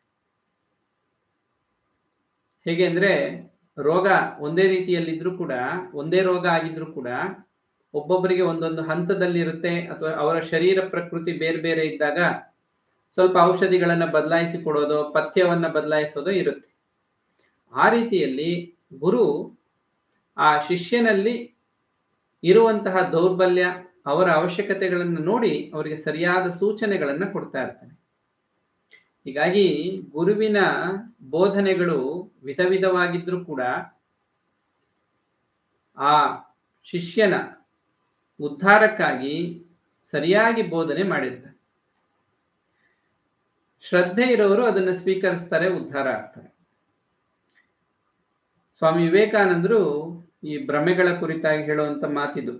ಹೇಗೆ ಅಂದ್ರೆ ರೋಗ ಒಂದೇ ರೀತಿಯಲ್ಲಿದ್ರೂ ಕೂಡ ಒಂದೇ ರೋಗ ಆಗಿದ್ರೂ ಕೂಡ ಒಬ್ಬೊಬ್ಬರಿಗೆ ಒಂದೊಂದು ಹಂತದಲ್ಲಿ ಇರುತ್ತೆ ಅಥವಾ ಅವರ ಶರೀರ ಪ್ರಕೃತಿ ಬೇರೆ ಬೇರೆ ಇದ್ದಾಗ ಸ್ವಲ್ಪ ಔಷಧಿಗಳನ್ನ ಬದಲಾಯಿಸಿ ಕೊಡೋದು ಪಥ್ಯವನ್ನ ಬದಲಾಯಿಸೋದು ಇರುತ್ತೆ ಆ ರೀತಿಯಲ್ಲಿ ಗುರು ಆ ಶಿಷ್ಯನಲ್ಲಿ ಇರುವಂತಹ ದೌರ್ಬಲ್ಯ ಅವರ ಅವಶ್ಯಕತೆಗಳನ್ನು ನೋಡಿ ಅವರಿಗೆ ಸರಿಯಾದ ಸೂಚನೆಗಳನ್ನು ಕೊಡ್ತಾ ಇರ್ತಾನೆ ಹೀಗಾಗಿ ಗುರುವಿನ ಬೋಧನೆಗಳು ವಿಧ ವಿಧವಾಗಿದ್ರೂ ಕೂಡ ಆ ಶಿಷ್ಯನ ಉದ್ಧಾರಕ್ಕಾಗಿ ಸರಿಯಾಗಿ ಬೋಧನೆ ಮಾಡಿರ್ತಾರೆ ಶ್ರದ್ಧೆ ಇರೋರು ಅದನ್ನು ಸ್ವೀಕರಿಸ್ತಾರೆ ಉದ್ಧಾರ ಆಗ್ತಾರೆ ಸ್ವಾಮಿ ವಿವೇಕಾನಂದರು ಈ ಭ್ರಮೆಗಳ ಕುರಿತಾಗಿ ಹೇಳುವಂತ ಮಾತಿದು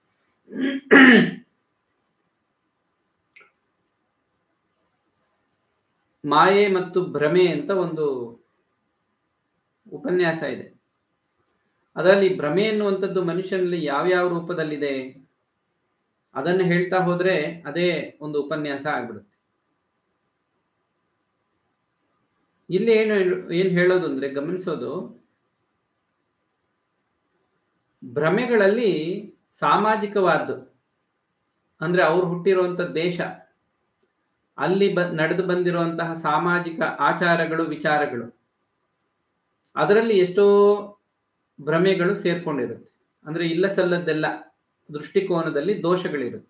ಮಾಯೆ ಮತ್ತು ಭ್ರಮೆ ಅಂತ ಒಂದು ಉಪನ್ಯಾಸ ಇದೆ ಅದರಲ್ಲಿ ಭ್ರಮೆ ಎನ್ನುವಂಥದ್ದು ಮನುಷ್ಯನಲ್ಲಿ ಯಾವ್ಯಾವ ರೂಪದಲ್ಲಿದೆ ಅದನ್ನು ಹೇಳ್ತಾ ಹೋದ್ರೆ ಅದೇ ಒಂದು ಉಪನ್ಯಾಸ ಆಗ್ಬಿಡುತ್ತೆ ಇಲ್ಲಿ ಏನು ಏನ್ ಹೇಳೋದು ಅಂದ್ರೆ ಗಮನಿಸೋದು ಭ್ರಮೆಗಳಲ್ಲಿ ಸಾಮಾಜಿಕವಾದ್ದು ಅಂದ್ರೆ ಅವ್ರು ಹುಟ್ಟಿರುವಂತ ದೇಶ ಅಲ್ಲಿ ಬ ನಡೆದು ಬಂದಿರುವಂತಹ ಸಾಮಾಜಿಕ ಆಚಾರಗಳು ವಿಚಾರಗಳು ಅದರಲ್ಲಿ ಎಷ್ಟೋ ಭ್ರಮೆಗಳು ಸೇರ್ಕೊಂಡಿರುತ್ತೆ ಅಂದ್ರೆ ಇಲ್ಲ ಸಲ್ಲದ್ದೆಲ್ಲ ದೃಷ್ಟಿಕೋನದಲ್ಲಿ ದೋಷಗಳಿರುತ್ತೆ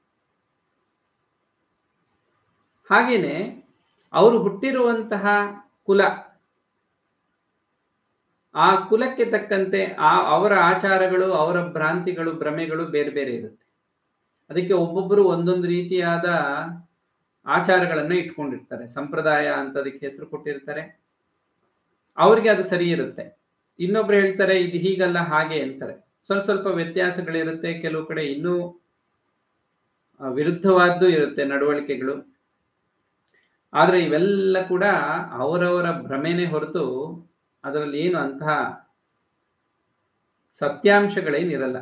ಹಾಗೇನೆ ಅವರು ಹುಟ್ಟಿರುವಂತಹ ಕುಲ ಆ ಕುಲಕ್ಕೆ ತಕ್ಕಂತೆ ಆ ಅವರ ಆಚಾರಗಳು ಅವರ ಭ್ರಾಂತಿಗಳು ಭ್ರಮೆಗಳು ಬೇರೆ ಬೇರೆ ಇರುತ್ತೆ ಅದಕ್ಕೆ ಒಬ್ಬೊಬ್ಬರು ಒಂದೊಂದು ರೀತಿಯಾದ ಆಚಾರಗಳನ್ನ ಇಟ್ಕೊಂಡಿರ್ತಾರೆ ಸಂಪ್ರದಾಯ ಅಂತ ಅದಕ್ಕೆ ಹೆಸರು ಕೊಟ್ಟಿರ್ತಾರೆ ಅವ್ರಿಗೆ ಅದು ಸರಿ ಇರುತ್ತೆ ಇನ್ನೊಬ್ರು ಹೇಳ್ತಾರೆ ಇದು ಹೀಗಲ್ಲ ಹಾಗೆ ಅಂತಾರೆ ಸ್ವಲ್ಪ ಸ್ವಲ್ಪ ವ್ಯತ್ಯಾಸಗಳಿರುತ್ತೆ ಕೆಲವು ಕಡೆ ಇನ್ನೂ ವಿರುದ್ಧವಾದ್ದು ಇರುತ್ತೆ ನಡವಳಿಕೆಗಳು ಆದ್ರೆ ಇವೆಲ್ಲ ಕೂಡ ಅವರವರ ಭ್ರಮೆನೇ ಹೊರತು ಅದರಲ್ಲಿ ಏನು ಅಂತಹ ಸತ್ಯಾಂಶಗಳೇನಿರಲ್ಲ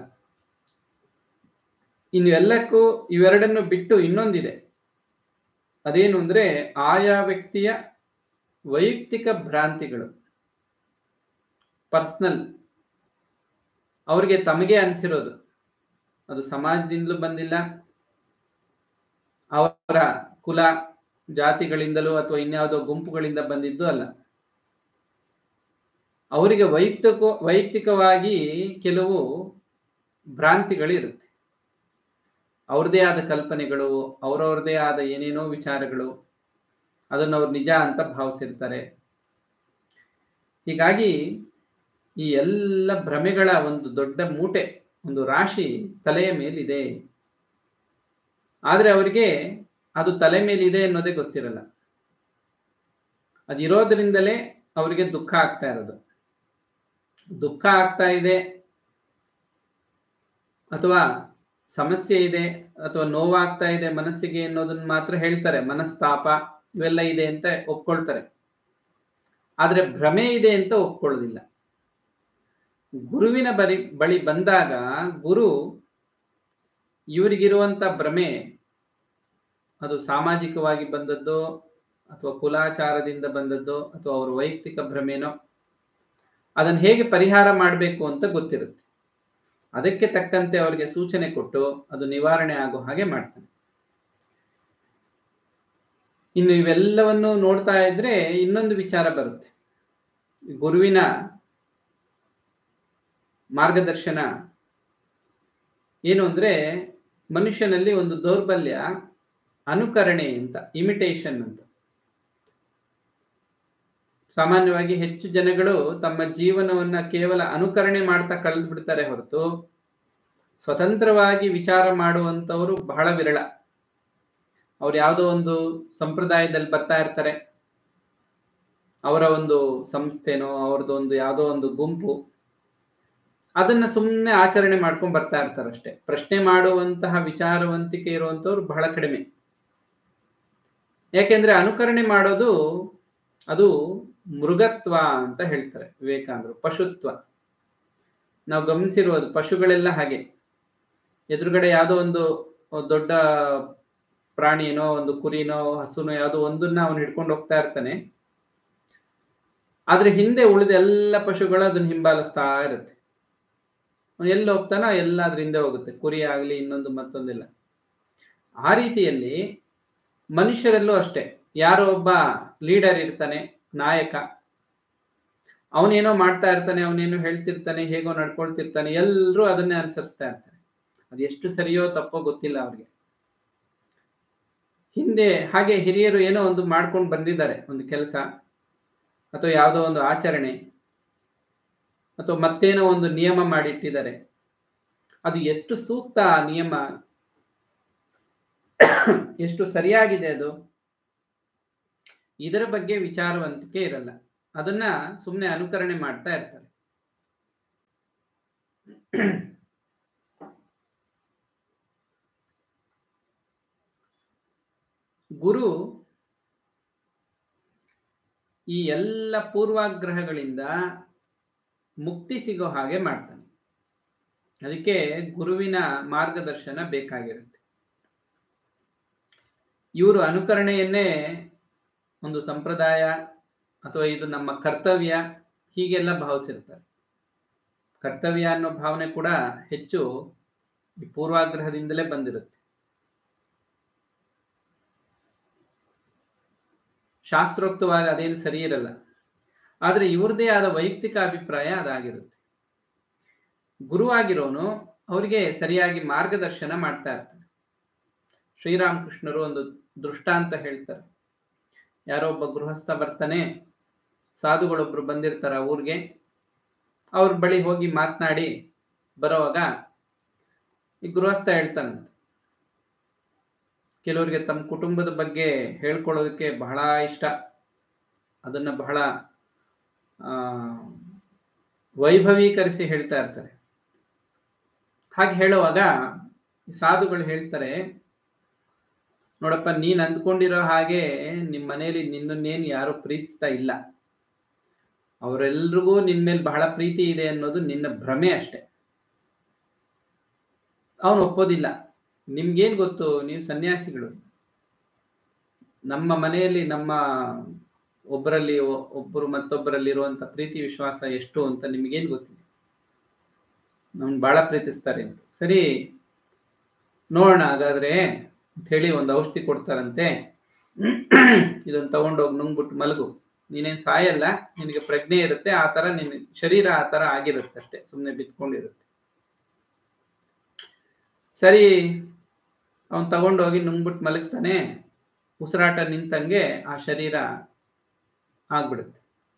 ಇನ್ನು ಎಲ್ಲಕ್ಕೂ ಇವೆರಡನ್ನು ಬಿಟ್ಟು ಇನ್ನೊಂದಿದೆ ಅದೇನು ಅಂದ್ರೆ ಆಯಾ ವ್ಯಕ್ತಿಯ ವೈಯಕ್ತಿಕ ಭ್ರಾಂತಿಗಳು ಪರ್ಸನಲ್ ಅವ್ರಿಗೆ ತಮಗೆ ಅನಿಸಿರೋದು ಅದು ಸಮಾಜದಿಂದಲೂ ಬಂದಿಲ್ಲ ಅವರ ಕುಲ ಜಾತಿಗಳಿಂದಲೂ ಅಥವಾ ಇನ್ಯಾವುದೋ ಗುಂಪುಗಳಿಂದ ಬಂದಿದ್ದು ಅಲ್ಲ ಅವರಿಗೆ ವೈಯಕ್ತಿಕ ವೈಯಕ್ತಿಕವಾಗಿ ಕೆಲವು ಭ್ರಾಂತಿಗಳಿರುತ್ತೆ ಅವ್ರದೇ ಆದ ಕಲ್ಪನೆಗಳು ಅವರವ್ರದೇ ಆದ ಏನೇನೋ ವಿಚಾರಗಳು ಅದನ್ನು ಅವ್ರು ನಿಜ ಅಂತ ಭಾವಿಸಿರ್ತಾರೆ ಹೀಗಾಗಿ ಈ ಎಲ್ಲ ಭ್ರಮೆಗಳ ಒಂದು ದೊಡ್ಡ ಮೂಟೆ ಒಂದು ರಾಶಿ ತಲೆಯ ಮೇಲಿದೆ ಆದ್ರೆ ಅವರಿಗೆ ಅದು ತಲೆ ಮೇಲಿದೆ ಅನ್ನೋದೇ ಗೊತ್ತಿರಲ್ಲ ಅದಿರೋದ್ರಿಂದಲೇ ಅವರಿಗೆ ದುಃಖ ಆಗ್ತಾ ಇರೋದು ದುಃಖ ಆಗ್ತಾ ಇದೆ ಅಥವಾ ಸಮಸ್ಯೆ ಇದೆ ಅಥವಾ ನೋವಾಗ್ತಾ ಇದೆ ಮನಸ್ಸಿಗೆ ಅನ್ನೋದನ್ನ ಮಾತ್ರ ಹೇಳ್ತಾರೆ ಮನಸ್ತಾಪ ಇವೆಲ್ಲ ಇದೆ ಅಂತ ಒಪ್ಕೊಳ್ತಾರೆ ಆದ್ರೆ ಭ್ರಮೆ ಇದೆ ಅಂತ ಒಪ್ಕೊಳ್ಳೋದಿಲ್ಲ ಗುರುವಿನ ಬರಿ ಬಳಿ ಬಂದಾಗ ಗುರು ಇವರಿಗಿರುವಂತ ಭ್ರಮೆ ಅದು ಸಾಮಾಜಿಕವಾಗಿ ಬಂದದ್ದು ಅಥವಾ ಕುಲಾಚಾರದಿಂದ ಬಂದದ್ದು ಅಥವಾ ಅವರ ವೈಯಕ್ತಿಕ ಭ್ರಮೆನೋ ಅದನ್ನು ಹೇಗೆ ಪರಿಹಾರ ಮಾಡಬೇಕು ಅಂತ ಗೊತ್ತಿರುತ್ತೆ ಅದಕ್ಕೆ ತಕ್ಕಂತೆ ಅವರಿಗೆ ಸೂಚನೆ ಕೊಟ್ಟು ಅದು ನಿವಾರಣೆ ಆಗೋ ಹಾಗೆ ಮಾಡ್ತಾನೆ ಇನ್ನು ಇವೆಲ್ಲವನ್ನು ನೋಡ್ತಾ ಇದ್ರೆ ಇನ್ನೊಂದು ವಿಚಾರ ಬರುತ್ತೆ ಗುರುವಿನ ಮಾರ್ಗದರ್ಶನ ಏನು ಅಂದ್ರೆ ಮನುಷ್ಯನಲ್ಲಿ ಒಂದು ದೌರ್ಬಲ್ಯ ಅನುಕರಣೆ ಅಂತ ಇಮಿಟೇಷನ್ ಅಂತ ಸಾಮಾನ್ಯವಾಗಿ ಹೆಚ್ಚು ಜನಗಳು ತಮ್ಮ ಜೀವನವನ್ನ ಕೇವಲ ಅನುಕರಣೆ ಮಾಡ್ತಾ ಕಳೆದು ಬಿಡ್ತಾರೆ ಹೊರತು ಸ್ವತಂತ್ರವಾಗಿ ವಿಚಾರ ಮಾಡುವಂತವರು ಬಹಳ ವಿರಳ ಅವ್ರು ಯಾವುದೋ ಒಂದು ಸಂಪ್ರದಾಯದಲ್ಲಿ ಬರ್ತಾ ಇರ್ತಾರೆ ಅವರ ಒಂದು ಸಂಸ್ಥೆನೋ ಅವ್ರದ್ದು ಒಂದು ಯಾವುದೋ ಒಂದು ಗುಂಪು ಅದನ್ನ ಸುಮ್ಮನೆ ಆಚರಣೆ ಮಾಡ್ಕೊಂಡ್ ಬರ್ತಾ ಇರ್ತಾರೆ ಅಷ್ಟೇ ಪ್ರಶ್ನೆ ಮಾಡುವಂತಹ ವಿಚಾರವಂತಿಕೆ ಇರುವಂತವ್ರು ಬಹಳ ಕಡಿಮೆ ಯಾಕೆಂದ್ರೆ ಅನುಕರಣೆ ಮಾಡೋದು ಅದು ಮೃಗತ್ವ ಅಂತ ಹೇಳ್ತಾರೆ ವಿವೇಕಾನಂದರು ಪಶುತ್ವ ನಾವು ಗಮನಿಸಿರೋದು ಪಶುಗಳೆಲ್ಲ ಹಾಗೆ ಎದುರುಗಡೆ ಯಾವುದೋ ಒಂದು ದೊಡ್ಡ ಪ್ರಾಣಿನೋ ಒಂದು ಕುರಿನೋ ಹಸುನೋ ಯಾವುದೋ ಒಂದನ್ನ ಅವನು ಹಿಡ್ಕೊಂಡು ಹೋಗ್ತಾ ಇರ್ತಾನೆ ಆದ್ರೆ ಹಿಂದೆ ಉಳಿದ ಎಲ್ಲ ಪಶುಗಳು ಅದನ್ನ ಹಿಂಬಾಲಿಸ್ತಾ ಇರುತ್ತೆ ಅವನು ಎಲ್ಲಿ ಹೋಗ್ತಾನೋ ಎಲ್ಲ ಅದ್ರ ಹಿಂದೆ ಹೋಗುತ್ತೆ ಕುರಿ ಆಗ್ಲಿ ಇನ್ನೊಂದು ಮತ್ತೊಂದಿಲ್ಲ ಆ ರೀತಿಯಲ್ಲಿ ಮನುಷ್ಯರಲ್ಲೂ ಅಷ್ಟೇ ಯಾರೋ ಒಬ್ಬ ಲೀಡರ್ ಇರ್ತಾನೆ ನಾಯಕ ಅವನೇನೋ ಮಾಡ್ತಾ ಇರ್ತಾನೆ ಅವನೇನೋ ಹೇಳ್ತಿರ್ತಾನೆ ಹೇಗೋ ನಡ್ಕೊಳ್ತಿರ್ತಾನೆ ಎಲ್ಲರೂ ಅದನ್ನೇ ಅನುಸರಿಸ್ತಾ ಇರ್ತಾರೆ ಅದು ಎಷ್ಟು ಸರಿಯೋ ತಪ್ಪೋ ಗೊತ್ತಿಲ್ಲ ಅವ್ರಿಗೆ ಹಿಂದೆ ಹಾಗೆ ಹಿರಿಯರು ಏನೋ ಒಂದು ಮಾಡ್ಕೊಂಡು ಬಂದಿದ್ದಾರೆ ಒಂದು ಕೆಲಸ ಅಥವಾ ಯಾವುದೋ ಒಂದು ಆಚರಣೆ ಅಥವಾ ಮತ್ತೇನೋ ಒಂದು ನಿಯಮ ಮಾಡಿಟ್ಟಿದ್ದಾರೆ ಅದು ಎಷ್ಟು ಸೂಕ್ತ ಆ ನಿಯಮ ಎಷ್ಟು ಸರಿಯಾಗಿದೆ ಅದು ಇದರ ಬಗ್ಗೆ ವಿಚಾರವಂತಿಕೆ ಇರಲ್ಲ ಅದನ್ನ ಸುಮ್ಮನೆ ಅನುಕರಣೆ ಮಾಡ್ತಾ ಇರ್ತಾರೆ ಗುರು ಈ ಎಲ್ಲ ಪೂರ್ವಾಗ್ರಹಗಳಿಂದ ಮುಕ್ತಿ ಸಿಗೋ ಹಾಗೆ ಮಾಡ್ತಾನೆ ಅದಕ್ಕೆ ಗುರುವಿನ ಮಾರ್ಗದರ್ಶನ ಬೇಕಾಗಿರುತ್ತೆ ಇವರು ಅನುಕರಣೆಯನ್ನೇ ಒಂದು ಸಂಪ್ರದಾಯ ಅಥವಾ ಇದು ನಮ್ಮ ಕರ್ತವ್ಯ ಹೀಗೆಲ್ಲ ಭಾವಿಸಿರ್ತಾರೆ ಕರ್ತವ್ಯ ಅನ್ನೋ ಭಾವನೆ ಕೂಡ ಹೆಚ್ಚು ಈ ಪೂರ್ವಾಗ್ರಹದಿಂದಲೇ ಬಂದಿರುತ್ತೆ ಶಾಸ್ತ್ರೋಕ್ತವಾಗಿ ಅದೇನು ಸರಿ ಇರಲ್ಲ ಆದರೆ ಇವ್ರದೇ ಆದ ವೈಯಕ್ತಿಕ ಅಭಿಪ್ರಾಯ ಅದಾಗಿರುತ್ತೆ ಗುರುವಾಗಿರೋನು ಅವರಿಗೆ ಸರಿಯಾಗಿ ಮಾರ್ಗದರ್ಶನ ಮಾಡ್ತಾ ಇರ್ತಾರೆ ಶ್ರೀರಾಮಕೃಷ್ಣರು ಒಂದು ದೃಷ್ಟಾಂತ ಹೇಳ್ತಾರೆ ಯಾರೋ ಒಬ್ಬ ಗೃಹಸ್ಥ ಬರ್ತಾನೆ ಸಾಧುಗಳೊಬ್ರು ಬಂದಿರ್ತಾರ ಊರಿಗೆ ಅವ್ರ ಬಳಿ ಹೋಗಿ ಮಾತನಾಡಿ ಬರೋವಾಗ ಈ ಗೃಹಸ್ಥ ಹೇಳ್ತಾನಂತೆ ಕೆಲವರಿಗೆ ತಮ್ಮ ಕುಟುಂಬದ ಬಗ್ಗೆ ಹೇಳ್ಕೊಳ್ಳೋದಕ್ಕೆ ಬಹಳ ಇಷ್ಟ ಅದನ್ನ ಬಹಳ ವೈಭವೀಕರಿಸಿ ಹೇಳ್ತಾ ಇರ್ತಾರೆ ಹಾಗೆ ಹೇಳುವಾಗ ಸಾಧುಗಳು ಹೇಳ್ತಾರೆ ನೋಡಪ್ಪ ನೀನ್ ಅಂದ್ಕೊಂಡಿರೋ ಹಾಗೆ ನಿಮ್ಮ ಮನೆಯಲ್ಲಿ ನಿನ್ನನ್ನೇನು ಯಾರು ಪ್ರೀತಿಸ್ತಾ ಇಲ್ಲ ಅವರೆಲ್ರಿಗೂ ನಿನ್ ಮೇಲೆ ಬಹಳ ಪ್ರೀತಿ ಇದೆ ಅನ್ನೋದು ನಿನ್ನ ಭ್ರಮೆ ಅಷ್ಟೆ ಅವನು ಒಪ್ಪೋದಿಲ್ಲ ನಿಮ್ಗೇನ್ ಗೊತ್ತು ನೀವು ಸನ್ಯಾಸಿಗಳು ನಮ್ಮ ಮನೆಯಲ್ಲಿ ನಮ್ಮ ಒಬ್ಬರಲ್ಲಿ ಒಬ್ಬರು ಮತ್ತೊಬ್ಬರಲ್ಲಿ ಇರುವಂತ ಪ್ರೀತಿ ವಿಶ್ವಾಸ ಎಷ್ಟು ಅಂತ ನಿಮ್ಗೇನ್ ಗೊತ್ತಿದೆ ನಮ್ಗೆ ಬಹಳ ಪ್ರೀತಿಸ್ತಾರೆ ಅಂತ ಸರಿ ನೋಡೋಣ ಹಾಗಾದ್ರೆ ಅಂತ ಹೇಳಿ ಒಂದು ಔಷಧಿ ಕೊಡ್ತಾರಂತೆ ಇದನ್ನ ತಗೊಂಡೋಗಿ ನುಂಗ್ಬಿಟ್ಟು ಮಲಗು ನೀನೇನ್ ಸಾಯಲ್ಲ ನಿನಗೆ ಪ್ರಜ್ಞೆ ಇರುತ್ತೆ ಆ ತರ ನಿನ್ ಶರೀರ ಆ ತರ ಆಗಿರುತ್ತೆ ಅಷ್ಟೇ ಸುಮ್ಮನೆ ಬಿತ್ಕೊಂಡಿರುತ್ತೆ ಸರಿ ಅವನ್ ತಗೊಂಡೋಗಿ ನುಂಗ್ಬಿಟ್ಟು ಮಲಗ್ತಾನೆ ಉಸಿರಾಟ ನಿಂತಂಗೆ ಆ ಶರೀರ ಆಗ್ಬಿಡುತ್ತೆ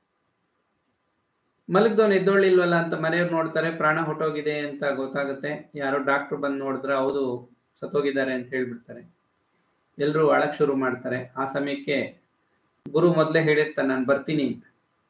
ಮಲಗ್ದವನ್ ಎದ್ದೊಳ್ಳಿಲ್ವಲ್ಲ ಅಂತ ಮನೆಯವ್ರು ನೋಡ್ತಾರೆ ಪ್ರಾಣ ಹೊಟ್ಟೋಗಿದೆ ಅಂತ ಗೊತ್ತಾಗುತ್ತೆ ಯಾರೋ ಡಾಕ್ಟರ್ ಬಂದು ನೋಡಿದ್ರೆ ಹೌದು ಸತ್ತೋಗಿದ್ದಾರೆ ಅಂತ ಹೇಳ್ಬಿಡ್ತಾರೆ ಎಲ್ಲರೂ ಅಳಕ್ ಶುರು ಮಾಡ್ತಾರೆ ಆ ಸಮಯಕ್ಕೆ ಗುರು ಮೊದಲೇ ಹೇಳಿರ್ತಾನೆ ನಾನು ಬರ್ತೀನಿ ಅಂತ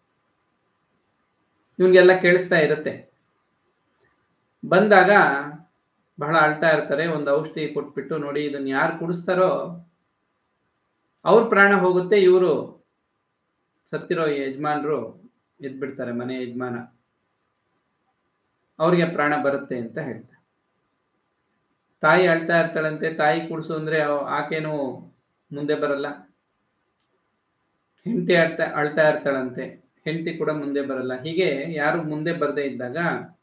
ಇವನ್ಗೆಲ್ಲ ಕೇಳಿಸ್ತಾ ಇರುತ್ತೆ ಬಂದಾಗ ಬಹಳ ಅಳ್ತಾ ಇರ್ತಾರೆ ಒಂದು ಔಷಧಿ ಕೊಟ್ಬಿಟ್ಟು ನೋಡಿ ಇದನ್ನ ಯಾರು ಕುಡಿಸ್ತಾರೋ ಅವ್ರ ಪ್ರಾಣ ಹೋಗುತ್ತೆ ಇವರು ಸತ್ತಿರೋ ಯಜಮಾನ್ರು ಎದ್ಬಿಡ್ತಾರೆ ಮನೆ ಯಜಮಾನ ಅವ್ರಿಗೆ ಪ್ರಾಣ ಬರುತ್ತೆ ಅಂತ ಹೇಳ್ತಾರೆ ತಾಯಿ ಅಳ್ತಾ ಇರ್ತಾಳಂತೆ ತಾಯಿ ಕುಡಿಸು ಅಂದ್ರೆ ಆಕೇನು ಮುಂದೆ ಬರಲ್ಲ ಹೆಂಡತಿ ಅಳ್ತಾ ಅಳ್ತಾ ಇರ್ತಾಳಂತೆ ಹೆಂಡತಿ ಕೂಡ ಮುಂದೆ ಬರಲ್ಲ ಹೀಗೆ ಯಾರು ಮುಂದೆ ಬರದೇ ಇದ್ದಾಗ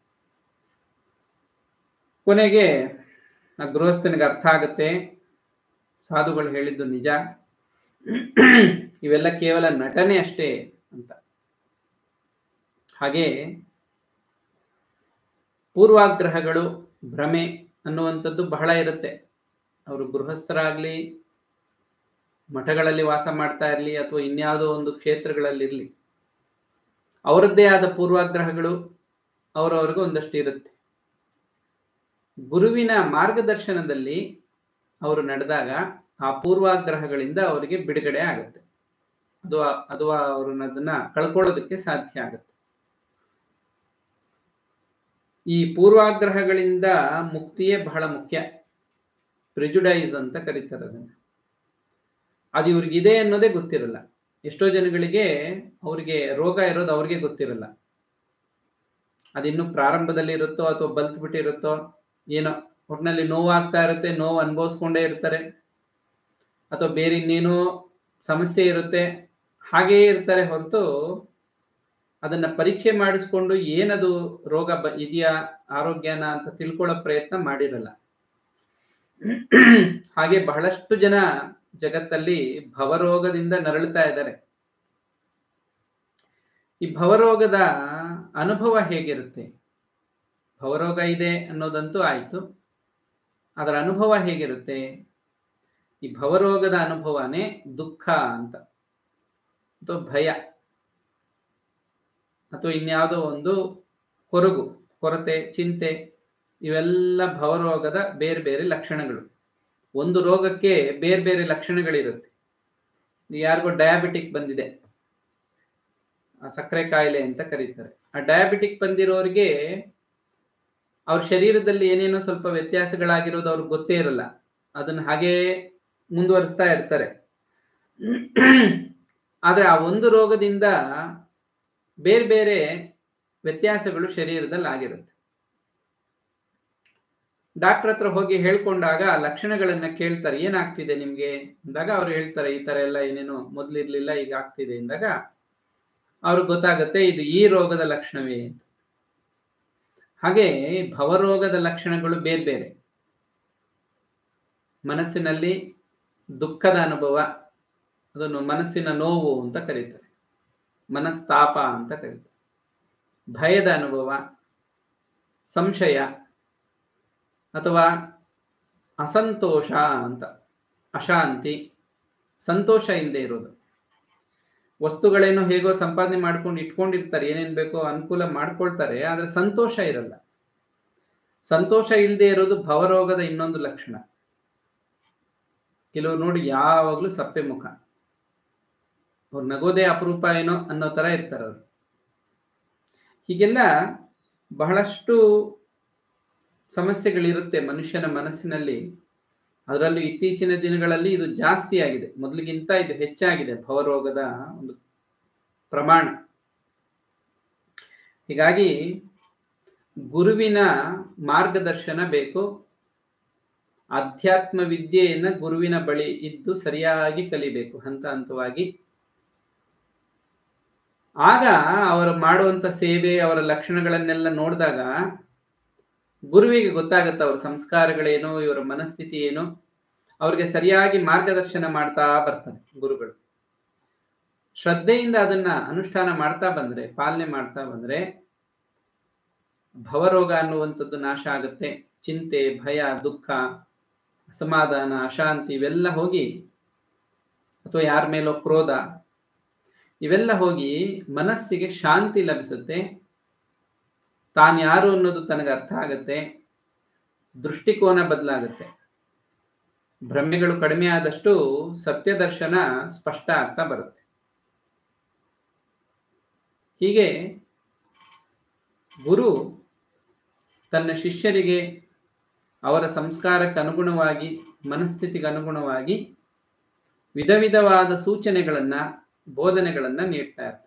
ಕೊನೆಗೆ ಆ ಗೃಹಸ್ಥನಿಗೆ ಅರ್ಥ ಆಗುತ್ತೆ ಸಾಧುಗಳು ಹೇಳಿದ್ದು ನಿಜ ಇವೆಲ್ಲ ಕೇವಲ ನಟನೆ ಅಷ್ಟೇ ಅಂತ ಹಾಗೆ ಪೂರ್ವಾಗ್ರಹಗಳು ಭ್ರಮೆ ಅನ್ನುವಂಥದ್ದು ಬಹಳ ಇರುತ್ತೆ ಅವರು ಗೃಹಸ್ಥರಾಗ್ಲಿ ಮಠಗಳಲ್ಲಿ ವಾಸ ಮಾಡ್ತಾ ಇರಲಿ ಅಥವಾ ಇನ್ಯಾವುದೋ ಒಂದು ಕ್ಷೇತ್ರಗಳಲ್ಲಿರಲಿ ಅವರದ್ದೇ ಆದ ಪೂರ್ವಾಗ್ರಹಗಳು ಅವರವರಿಗೂ ಒಂದಷ್ಟು ಇರುತ್ತೆ ಗುರುವಿನ ಮಾರ್ಗದರ್ಶನದಲ್ಲಿ ಅವರು ನಡೆದಾಗ ಆ ಪೂರ್ವಾಗ್ರಹಗಳಿಂದ ಅವರಿಗೆ ಬಿಡುಗಡೆ ಆಗುತ್ತೆ ಅದು ಅದು ಅವ್ರನ್ನ ಅದನ್ನ ಕಳ್ಕೊಳ್ಳೋದಕ್ಕೆ ಸಾಧ್ಯ ಆಗುತ್ತೆ ಈ ಪೂರ್ವಾಗ್ರಹಗಳಿಂದ ಮುಕ್ತಿಯೇ ಬಹಳ ಮುಖ್ಯ ಪ್ರಿಜುಡೈಸ್ ಅಂತ ಕರೀತಾರೆ ಅದನ್ನ ಅದು ಇವ್ರಿಗಿದೆ ಅನ್ನೋದೇ ಗೊತ್ತಿರಲ್ಲ ಎಷ್ಟೋ ಜನಗಳಿಗೆ ಅವರಿಗೆ ರೋಗ ಇರೋದು ಅವ್ರಿಗೆ ಗೊತ್ತಿರಲ್ಲ ಅದಿನ್ನು ಪ್ರಾರಂಭದಲ್ಲಿ ಇರುತ್ತೋ ಅಥವಾ ಬಲ್ತ್ ಬಿಟ್ಟಿರುತ್ತೋ ಏನೋ ಒಟ್ಟಿನಲ್ಲಿ ನೋವಾಗ್ತಾ ಇರುತ್ತೆ ನೋವು ಅನುಭವಿಸ್ಕೊಂಡೇ ಇರ್ತಾರೆ ಅಥವಾ ಬೇರೆ ಇನ್ನೇನೋ ಸಮಸ್ಯೆ ಇರುತ್ತೆ ಹಾಗೇ ಇರ್ತಾರೆ ಹೊರತು ಅದನ್ನ ಪರೀಕ್ಷೆ ಮಾಡಿಸ್ಕೊಂಡು ಏನದು ರೋಗ ಬ ಇದೆಯಾ ಆರೋಗ್ಯನ ಅಂತ ತಿಳ್ಕೊಳ್ಳೋ ಪ್ರಯತ್ನ ಮಾಡಿರಲ್ಲ ಹಾಗೆ ಬಹಳಷ್ಟು ಜನ ಜಗತ್ತಲ್ಲಿ ಭವರೋಗದಿಂದ ನರಳುತ್ತಾ ಇದ್ದಾರೆ ಈ ಭವರೋಗದ ಅನುಭವ ಹೇಗಿರುತ್ತೆ ಭವರೋಗ ಇದೆ ಅನ್ನೋದಂತೂ ಆಯ್ತು ಅದರ ಅನುಭವ ಹೇಗಿರುತ್ತೆ ಈ ಭವರೋಗದ ಅನುಭವನೇ ದುಃಖ ಅಂತ ಅಥವಾ ಭಯ ಅಥವಾ ಇನ್ಯಾವುದೋ ಒಂದು ಕೊರಗು ಕೊರತೆ ಚಿಂತೆ ಇವೆಲ್ಲ ಭವರೋಗದ ಬೇರೆ ಬೇರೆ ಲಕ್ಷಣಗಳು ಒಂದು ರೋಗಕ್ಕೆ ಬೇರೆ ಬೇರೆ ಲಕ್ಷಣಗಳಿರುತ್ತೆ ಯಾರಿಗೋ ಡಯಾಬಿಟಿಕ್ ಬಂದಿದೆ ಸಕ್ಕರೆ ಕಾಯಿಲೆ ಅಂತ ಕರೀತಾರೆ ಆ ಡಯಾಬಿಟಿಕ್ ಬಂದಿರೋರಿಗೆ ಅವ್ರ ಶರೀರದಲ್ಲಿ ಏನೇನೋ ಸ್ವಲ್ಪ ವ್ಯತ್ಯಾಸಗಳಾಗಿರೋದು ಅವ್ರಿಗೆ ಗೊತ್ತೇ ಇರಲ್ಲ ಅದನ್ನ ಹಾಗೇ ಮುಂದುವರಿಸ್ತಾ ಇರ್ತಾರೆ ಆದ್ರೆ ಆ ಒಂದು ರೋಗದಿಂದ ಬೇರೆ ಬೇರೆ ವ್ಯತ್ಯಾಸಗಳು ಶರೀರದಲ್ಲಿ ಆಗಿರುತ್ತೆ ಡಾಕ್ಟರ್ ಹತ್ರ ಹೋಗಿ ಹೇಳ್ಕೊಂಡಾಗ ಲಕ್ಷಣಗಳನ್ನ ಕೇಳ್ತಾರೆ ಏನಾಗ್ತಿದೆ ನಿಮ್ಗೆ ಅಂದಾಗ ಅವ್ರು ಹೇಳ್ತಾರೆ ಈ ತರ ಎಲ್ಲ ಏನೇನೋ ಮೊದ್ಲಿರ್ಲಿಲ್ಲ ಈಗ ಆಗ್ತಿದೆ ಅಂದಾಗ ಅವ್ರಿಗೆ ಗೊತ್ತಾಗುತ್ತೆ ಇದು ಈ ರೋಗದ ಲಕ್ಷಣವೇ ಅಂತ ಹಾಗೆ ಭವರೋಗದ ಲಕ್ಷಣಗಳು ಬೇರೆ ಬೇರೆ ಮನಸ್ಸಿನಲ್ಲಿ ದುಃಖದ ಅನುಭವ ಅದನ್ನು ಮನಸ್ಸಿನ ನೋವು ಅಂತ ಕರೀತಾರೆ ಮನಸ್ತಾಪ ಅಂತ ಕರೀತಾರೆ ಭಯದ ಅನುಭವ ಸಂಶಯ ಅಥವಾ ಅಸಂತೋಷ ಅಂತ ಅಶಾಂತಿ ಸಂತೋಷ ಇಲ್ಲದೆ ಇರೋದು ವಸ್ತುಗಳೇನೋ ಹೇಗೋ ಸಂಪಾದನೆ ಮಾಡ್ಕೊಂಡು ಇಟ್ಕೊಂಡಿರ್ತಾರೆ ಏನೇನ್ ಬೇಕೋ ಅನುಕೂಲ ಮಾಡ್ಕೊಳ್ತಾರೆ ಆದ್ರೆ ಸಂತೋಷ ಇರಲ್ಲ ಸಂತೋಷ ಇಲ್ಲದೆ ಇರೋದು ಭವರೋಗದ ಇನ್ನೊಂದು ಲಕ್ಷಣ ಕೆಲವು ನೋಡಿ ಯಾವಾಗ್ಲೂ ಸಪ್ಪೆ ಮುಖ ಅವ್ರು ನಗೋದೇ ಅಪರೂಪ ಏನೋ ಅನ್ನೋ ತರ ಇರ್ತಾರೆ ಅವರು ಹೀಗೆಲ್ಲ ಬಹಳಷ್ಟು ಸಮಸ್ಯೆಗಳಿರುತ್ತೆ ಮನುಷ್ಯನ ಮನಸ್ಸಿನಲ್ಲಿ ಅದರಲ್ಲೂ ಇತ್ತೀಚಿನ ದಿನಗಳಲ್ಲಿ ಇದು ಜಾಸ್ತಿ ಆಗಿದೆ ಮೊದಲಿಗಿಂತ ಇದು ಹೆಚ್ಚಾಗಿದೆ ಭವರೋಗದ ಒಂದು ಪ್ರಮಾಣ ಹೀಗಾಗಿ ಗುರುವಿನ ಮಾರ್ಗದರ್ಶನ ಬೇಕು ಅಧ್ಯಾತ್ಮ ವಿದ್ಯೆಯನ್ನ ಗುರುವಿನ ಬಳಿ ಇದ್ದು ಸರಿಯಾಗಿ ಕಲಿಬೇಕು ಹಂತ ಹಂತವಾಗಿ ಆಗ ಅವರು ಮಾಡುವಂತ ಸೇವೆ ಅವರ ಲಕ್ಷಣಗಳನ್ನೆಲ್ಲ ನೋಡಿದಾಗ ಗುರುವಿಗೆ ಗೊತ್ತಾಗತ್ತೆ ಅವ್ರ ಸಂಸ್ಕಾರಗಳೇನು ಇವರ ಮನಸ್ಥಿತಿ ಏನು ಅವ್ರಿಗೆ ಸರಿಯಾಗಿ ಮಾರ್ಗದರ್ಶನ ಮಾಡ್ತಾ ಬರ್ತಾರೆ ಗುರುಗಳು ಶ್ರದ್ಧೆಯಿಂದ ಅದನ್ನ ಅನುಷ್ಠಾನ ಮಾಡ್ತಾ ಬಂದ್ರೆ ಪಾಲನೆ ಮಾಡ್ತಾ ಬಂದ್ರೆ ಭವರೋಗ ಅನ್ನುವಂಥದ್ದು ನಾಶ ಆಗುತ್ತೆ ಚಿಂತೆ ಭಯ ದುಃಖ ಅಸಮಾಧಾನ ಅಶಾಂತಿ ಇವೆಲ್ಲ ಹೋಗಿ ಅಥವಾ ಯಾರ ಮೇಲೋ ಕ್ರೋಧ ಇವೆಲ್ಲ ಹೋಗಿ ಮನಸ್ಸಿಗೆ ಶಾಂತಿ ಲಭಿಸುತ್ತೆ ತಾನು ಯಾರು ಅನ್ನೋದು ತನಗೆ ಅರ್ಥ ಆಗುತ್ತೆ ದೃಷ್ಟಿಕೋನ ಬದಲಾಗುತ್ತೆ ಭ್ರಮೆಗಳು ಕಡಿಮೆ ಆದಷ್ಟು ಸತ್ಯ ದರ್ಶನ ಸ್ಪಷ್ಟ ಆಗ್ತಾ ಬರುತ್ತೆ ಹೀಗೆ ಗುರು ತನ್ನ ಶಿಷ್ಯರಿಗೆ ಅವರ ಸಂಸ್ಕಾರಕ್ಕೆ ಅನುಗುಣವಾಗಿ ಮನಸ್ಥಿತಿಗೆ ಅನುಗುಣವಾಗಿ ವಿಧ ವಿಧವಾದ ಸೂಚನೆಗಳನ್ನ ಬೋಧನೆಗಳನ್ನ ನೀಡ್ತಾ ಇರ್ತಾರೆ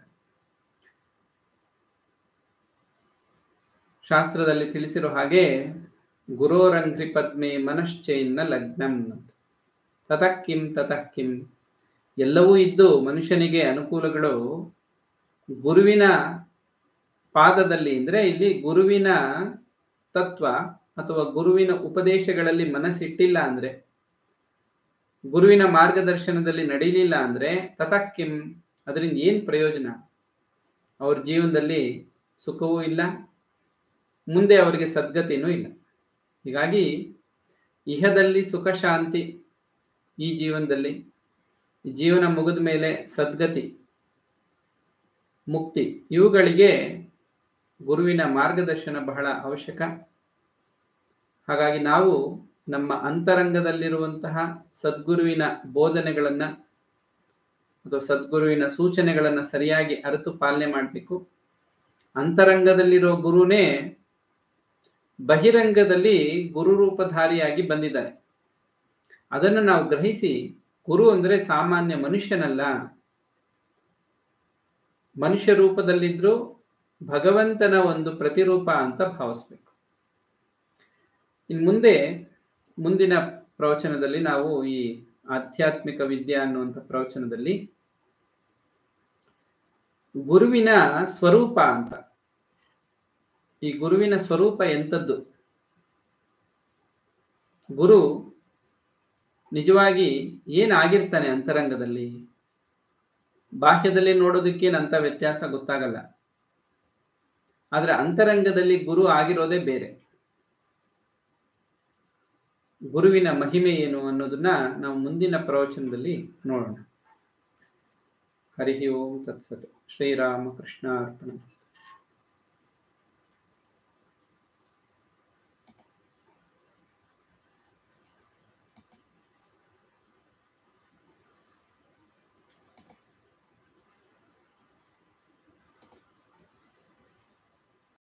ಶಾಸ್ತ್ರದಲ್ಲಿ ತಿಳಿಸಿರೋ ಹಾಗೆ ಗುರೋರಂಘ್ರಿ ಪದ್ಮೆ ಮನಶ್ಚೈನ್ನ ಲಗ್ನಂ ತತಃ ಕಿಂ ತತಃ ಕಿಂ ಎಲ್ಲವೂ ಇದ್ದು ಮನುಷ್ಯನಿಗೆ ಅನುಕೂಲಗಳು ಗುರುವಿನ ಪಾದದಲ್ಲಿ ಅಂದ್ರೆ ಇಲ್ಲಿ ಗುರುವಿನ ತತ್ವ ಅಥವಾ ಗುರುವಿನ ಉಪದೇಶಗಳಲ್ಲಿ ಮನಸ್ಸಿಟ್ಟಿಲ್ಲ ಅಂದ್ರೆ ಗುರುವಿನ ಮಾರ್ಗದರ್ಶನದಲ್ಲಿ ನಡೀಲಿಲ್ಲ ಅಂದ್ರೆ ತತಃ ಕಿಂ ಅದರಿಂದ ಏನ್ ಪ್ರಯೋಜನ ಅವ್ರ ಜೀವನದಲ್ಲಿ ಸುಖವೂ ಇಲ್ಲ ಮುಂದೆ ಅವರಿಗೆ ಸದ್ಗತಿನೂ ಇಲ್ಲ ಹೀಗಾಗಿ ಇಹದಲ್ಲಿ ಸುಖ ಶಾಂತಿ ಈ ಜೀವನದಲ್ಲಿ ಜೀವನ ಮುಗಿದ ಮೇಲೆ ಸದ್ಗತಿ ಮುಕ್ತಿ ಇವುಗಳಿಗೆ ಗುರುವಿನ ಮಾರ್ಗದರ್ಶನ ಬಹಳ ಅವಶ್ಯಕ ಹಾಗಾಗಿ ನಾವು ನಮ್ಮ ಅಂತರಂಗದಲ್ಲಿರುವಂತಹ ಸದ್ಗುರುವಿನ ಬೋಧನೆಗಳನ್ನು ಅಥವಾ ಸದ್ಗುರುವಿನ ಸೂಚನೆಗಳನ್ನು ಸರಿಯಾಗಿ ಅರಿತು ಪಾಲನೆ ಮಾಡಬೇಕು ಅಂತರಂಗದಲ್ಲಿರೋ ಗುರುನೇ ಬಹಿರಂಗದಲ್ಲಿ ಗುರು ರೂಪಧಾರಿಯಾಗಿ ಬಂದಿದ್ದಾರೆ ಅದನ್ನು ನಾವು ಗ್ರಹಿಸಿ ಗುರು ಅಂದರೆ ಸಾಮಾನ್ಯ ಮನುಷ್ಯನಲ್ಲ ಮನುಷ್ಯ ರೂಪದಲ್ಲಿದ್ರೂ ಭಗವಂತನ ಒಂದು ಪ್ರತಿರೂಪ ಅಂತ ಭಾವಿಸ್ಬೇಕು ಇನ್ನು ಮುಂದೆ ಮುಂದಿನ ಪ್ರವಚನದಲ್ಲಿ ನಾವು ಈ ಆಧ್ಯಾತ್ಮಿಕ ವಿದ್ಯೆ ಅನ್ನುವಂಥ ಪ್ರವಚನದಲ್ಲಿ ಗುರುವಿನ ಸ್ವರೂಪ ಅಂತ ಈ ಗುರುವಿನ ಸ್ವರೂಪ ಎಂಥದ್ದು ಗುರು ನಿಜವಾಗಿ ಏನಾಗಿರ್ತಾನೆ ಅಂತರಂಗದಲ್ಲಿ ಬಾಹ್ಯದಲ್ಲಿ ನೋಡೋದಕ್ಕೇನಂತ ವ್ಯತ್ಯಾಸ ಗೊತ್ತಾಗಲ್ಲ ಆದ್ರೆ ಅಂತರಂಗದಲ್ಲಿ ಗುರು ಆಗಿರೋದೇ ಬೇರೆ ಗುರುವಿನ ಮಹಿಮೆ ಏನು ಅನ್ನೋದನ್ನ ನಾವು ಮುಂದಿನ ಪ್ರವಚನದಲ್ಲಿ ನೋಡೋಣ ಹರಿ ಓಂ ತತ್ಸತ್ ಶ್ರೀರಾಮ ಕೃಷ್ಣ ಅರ್ಪಣ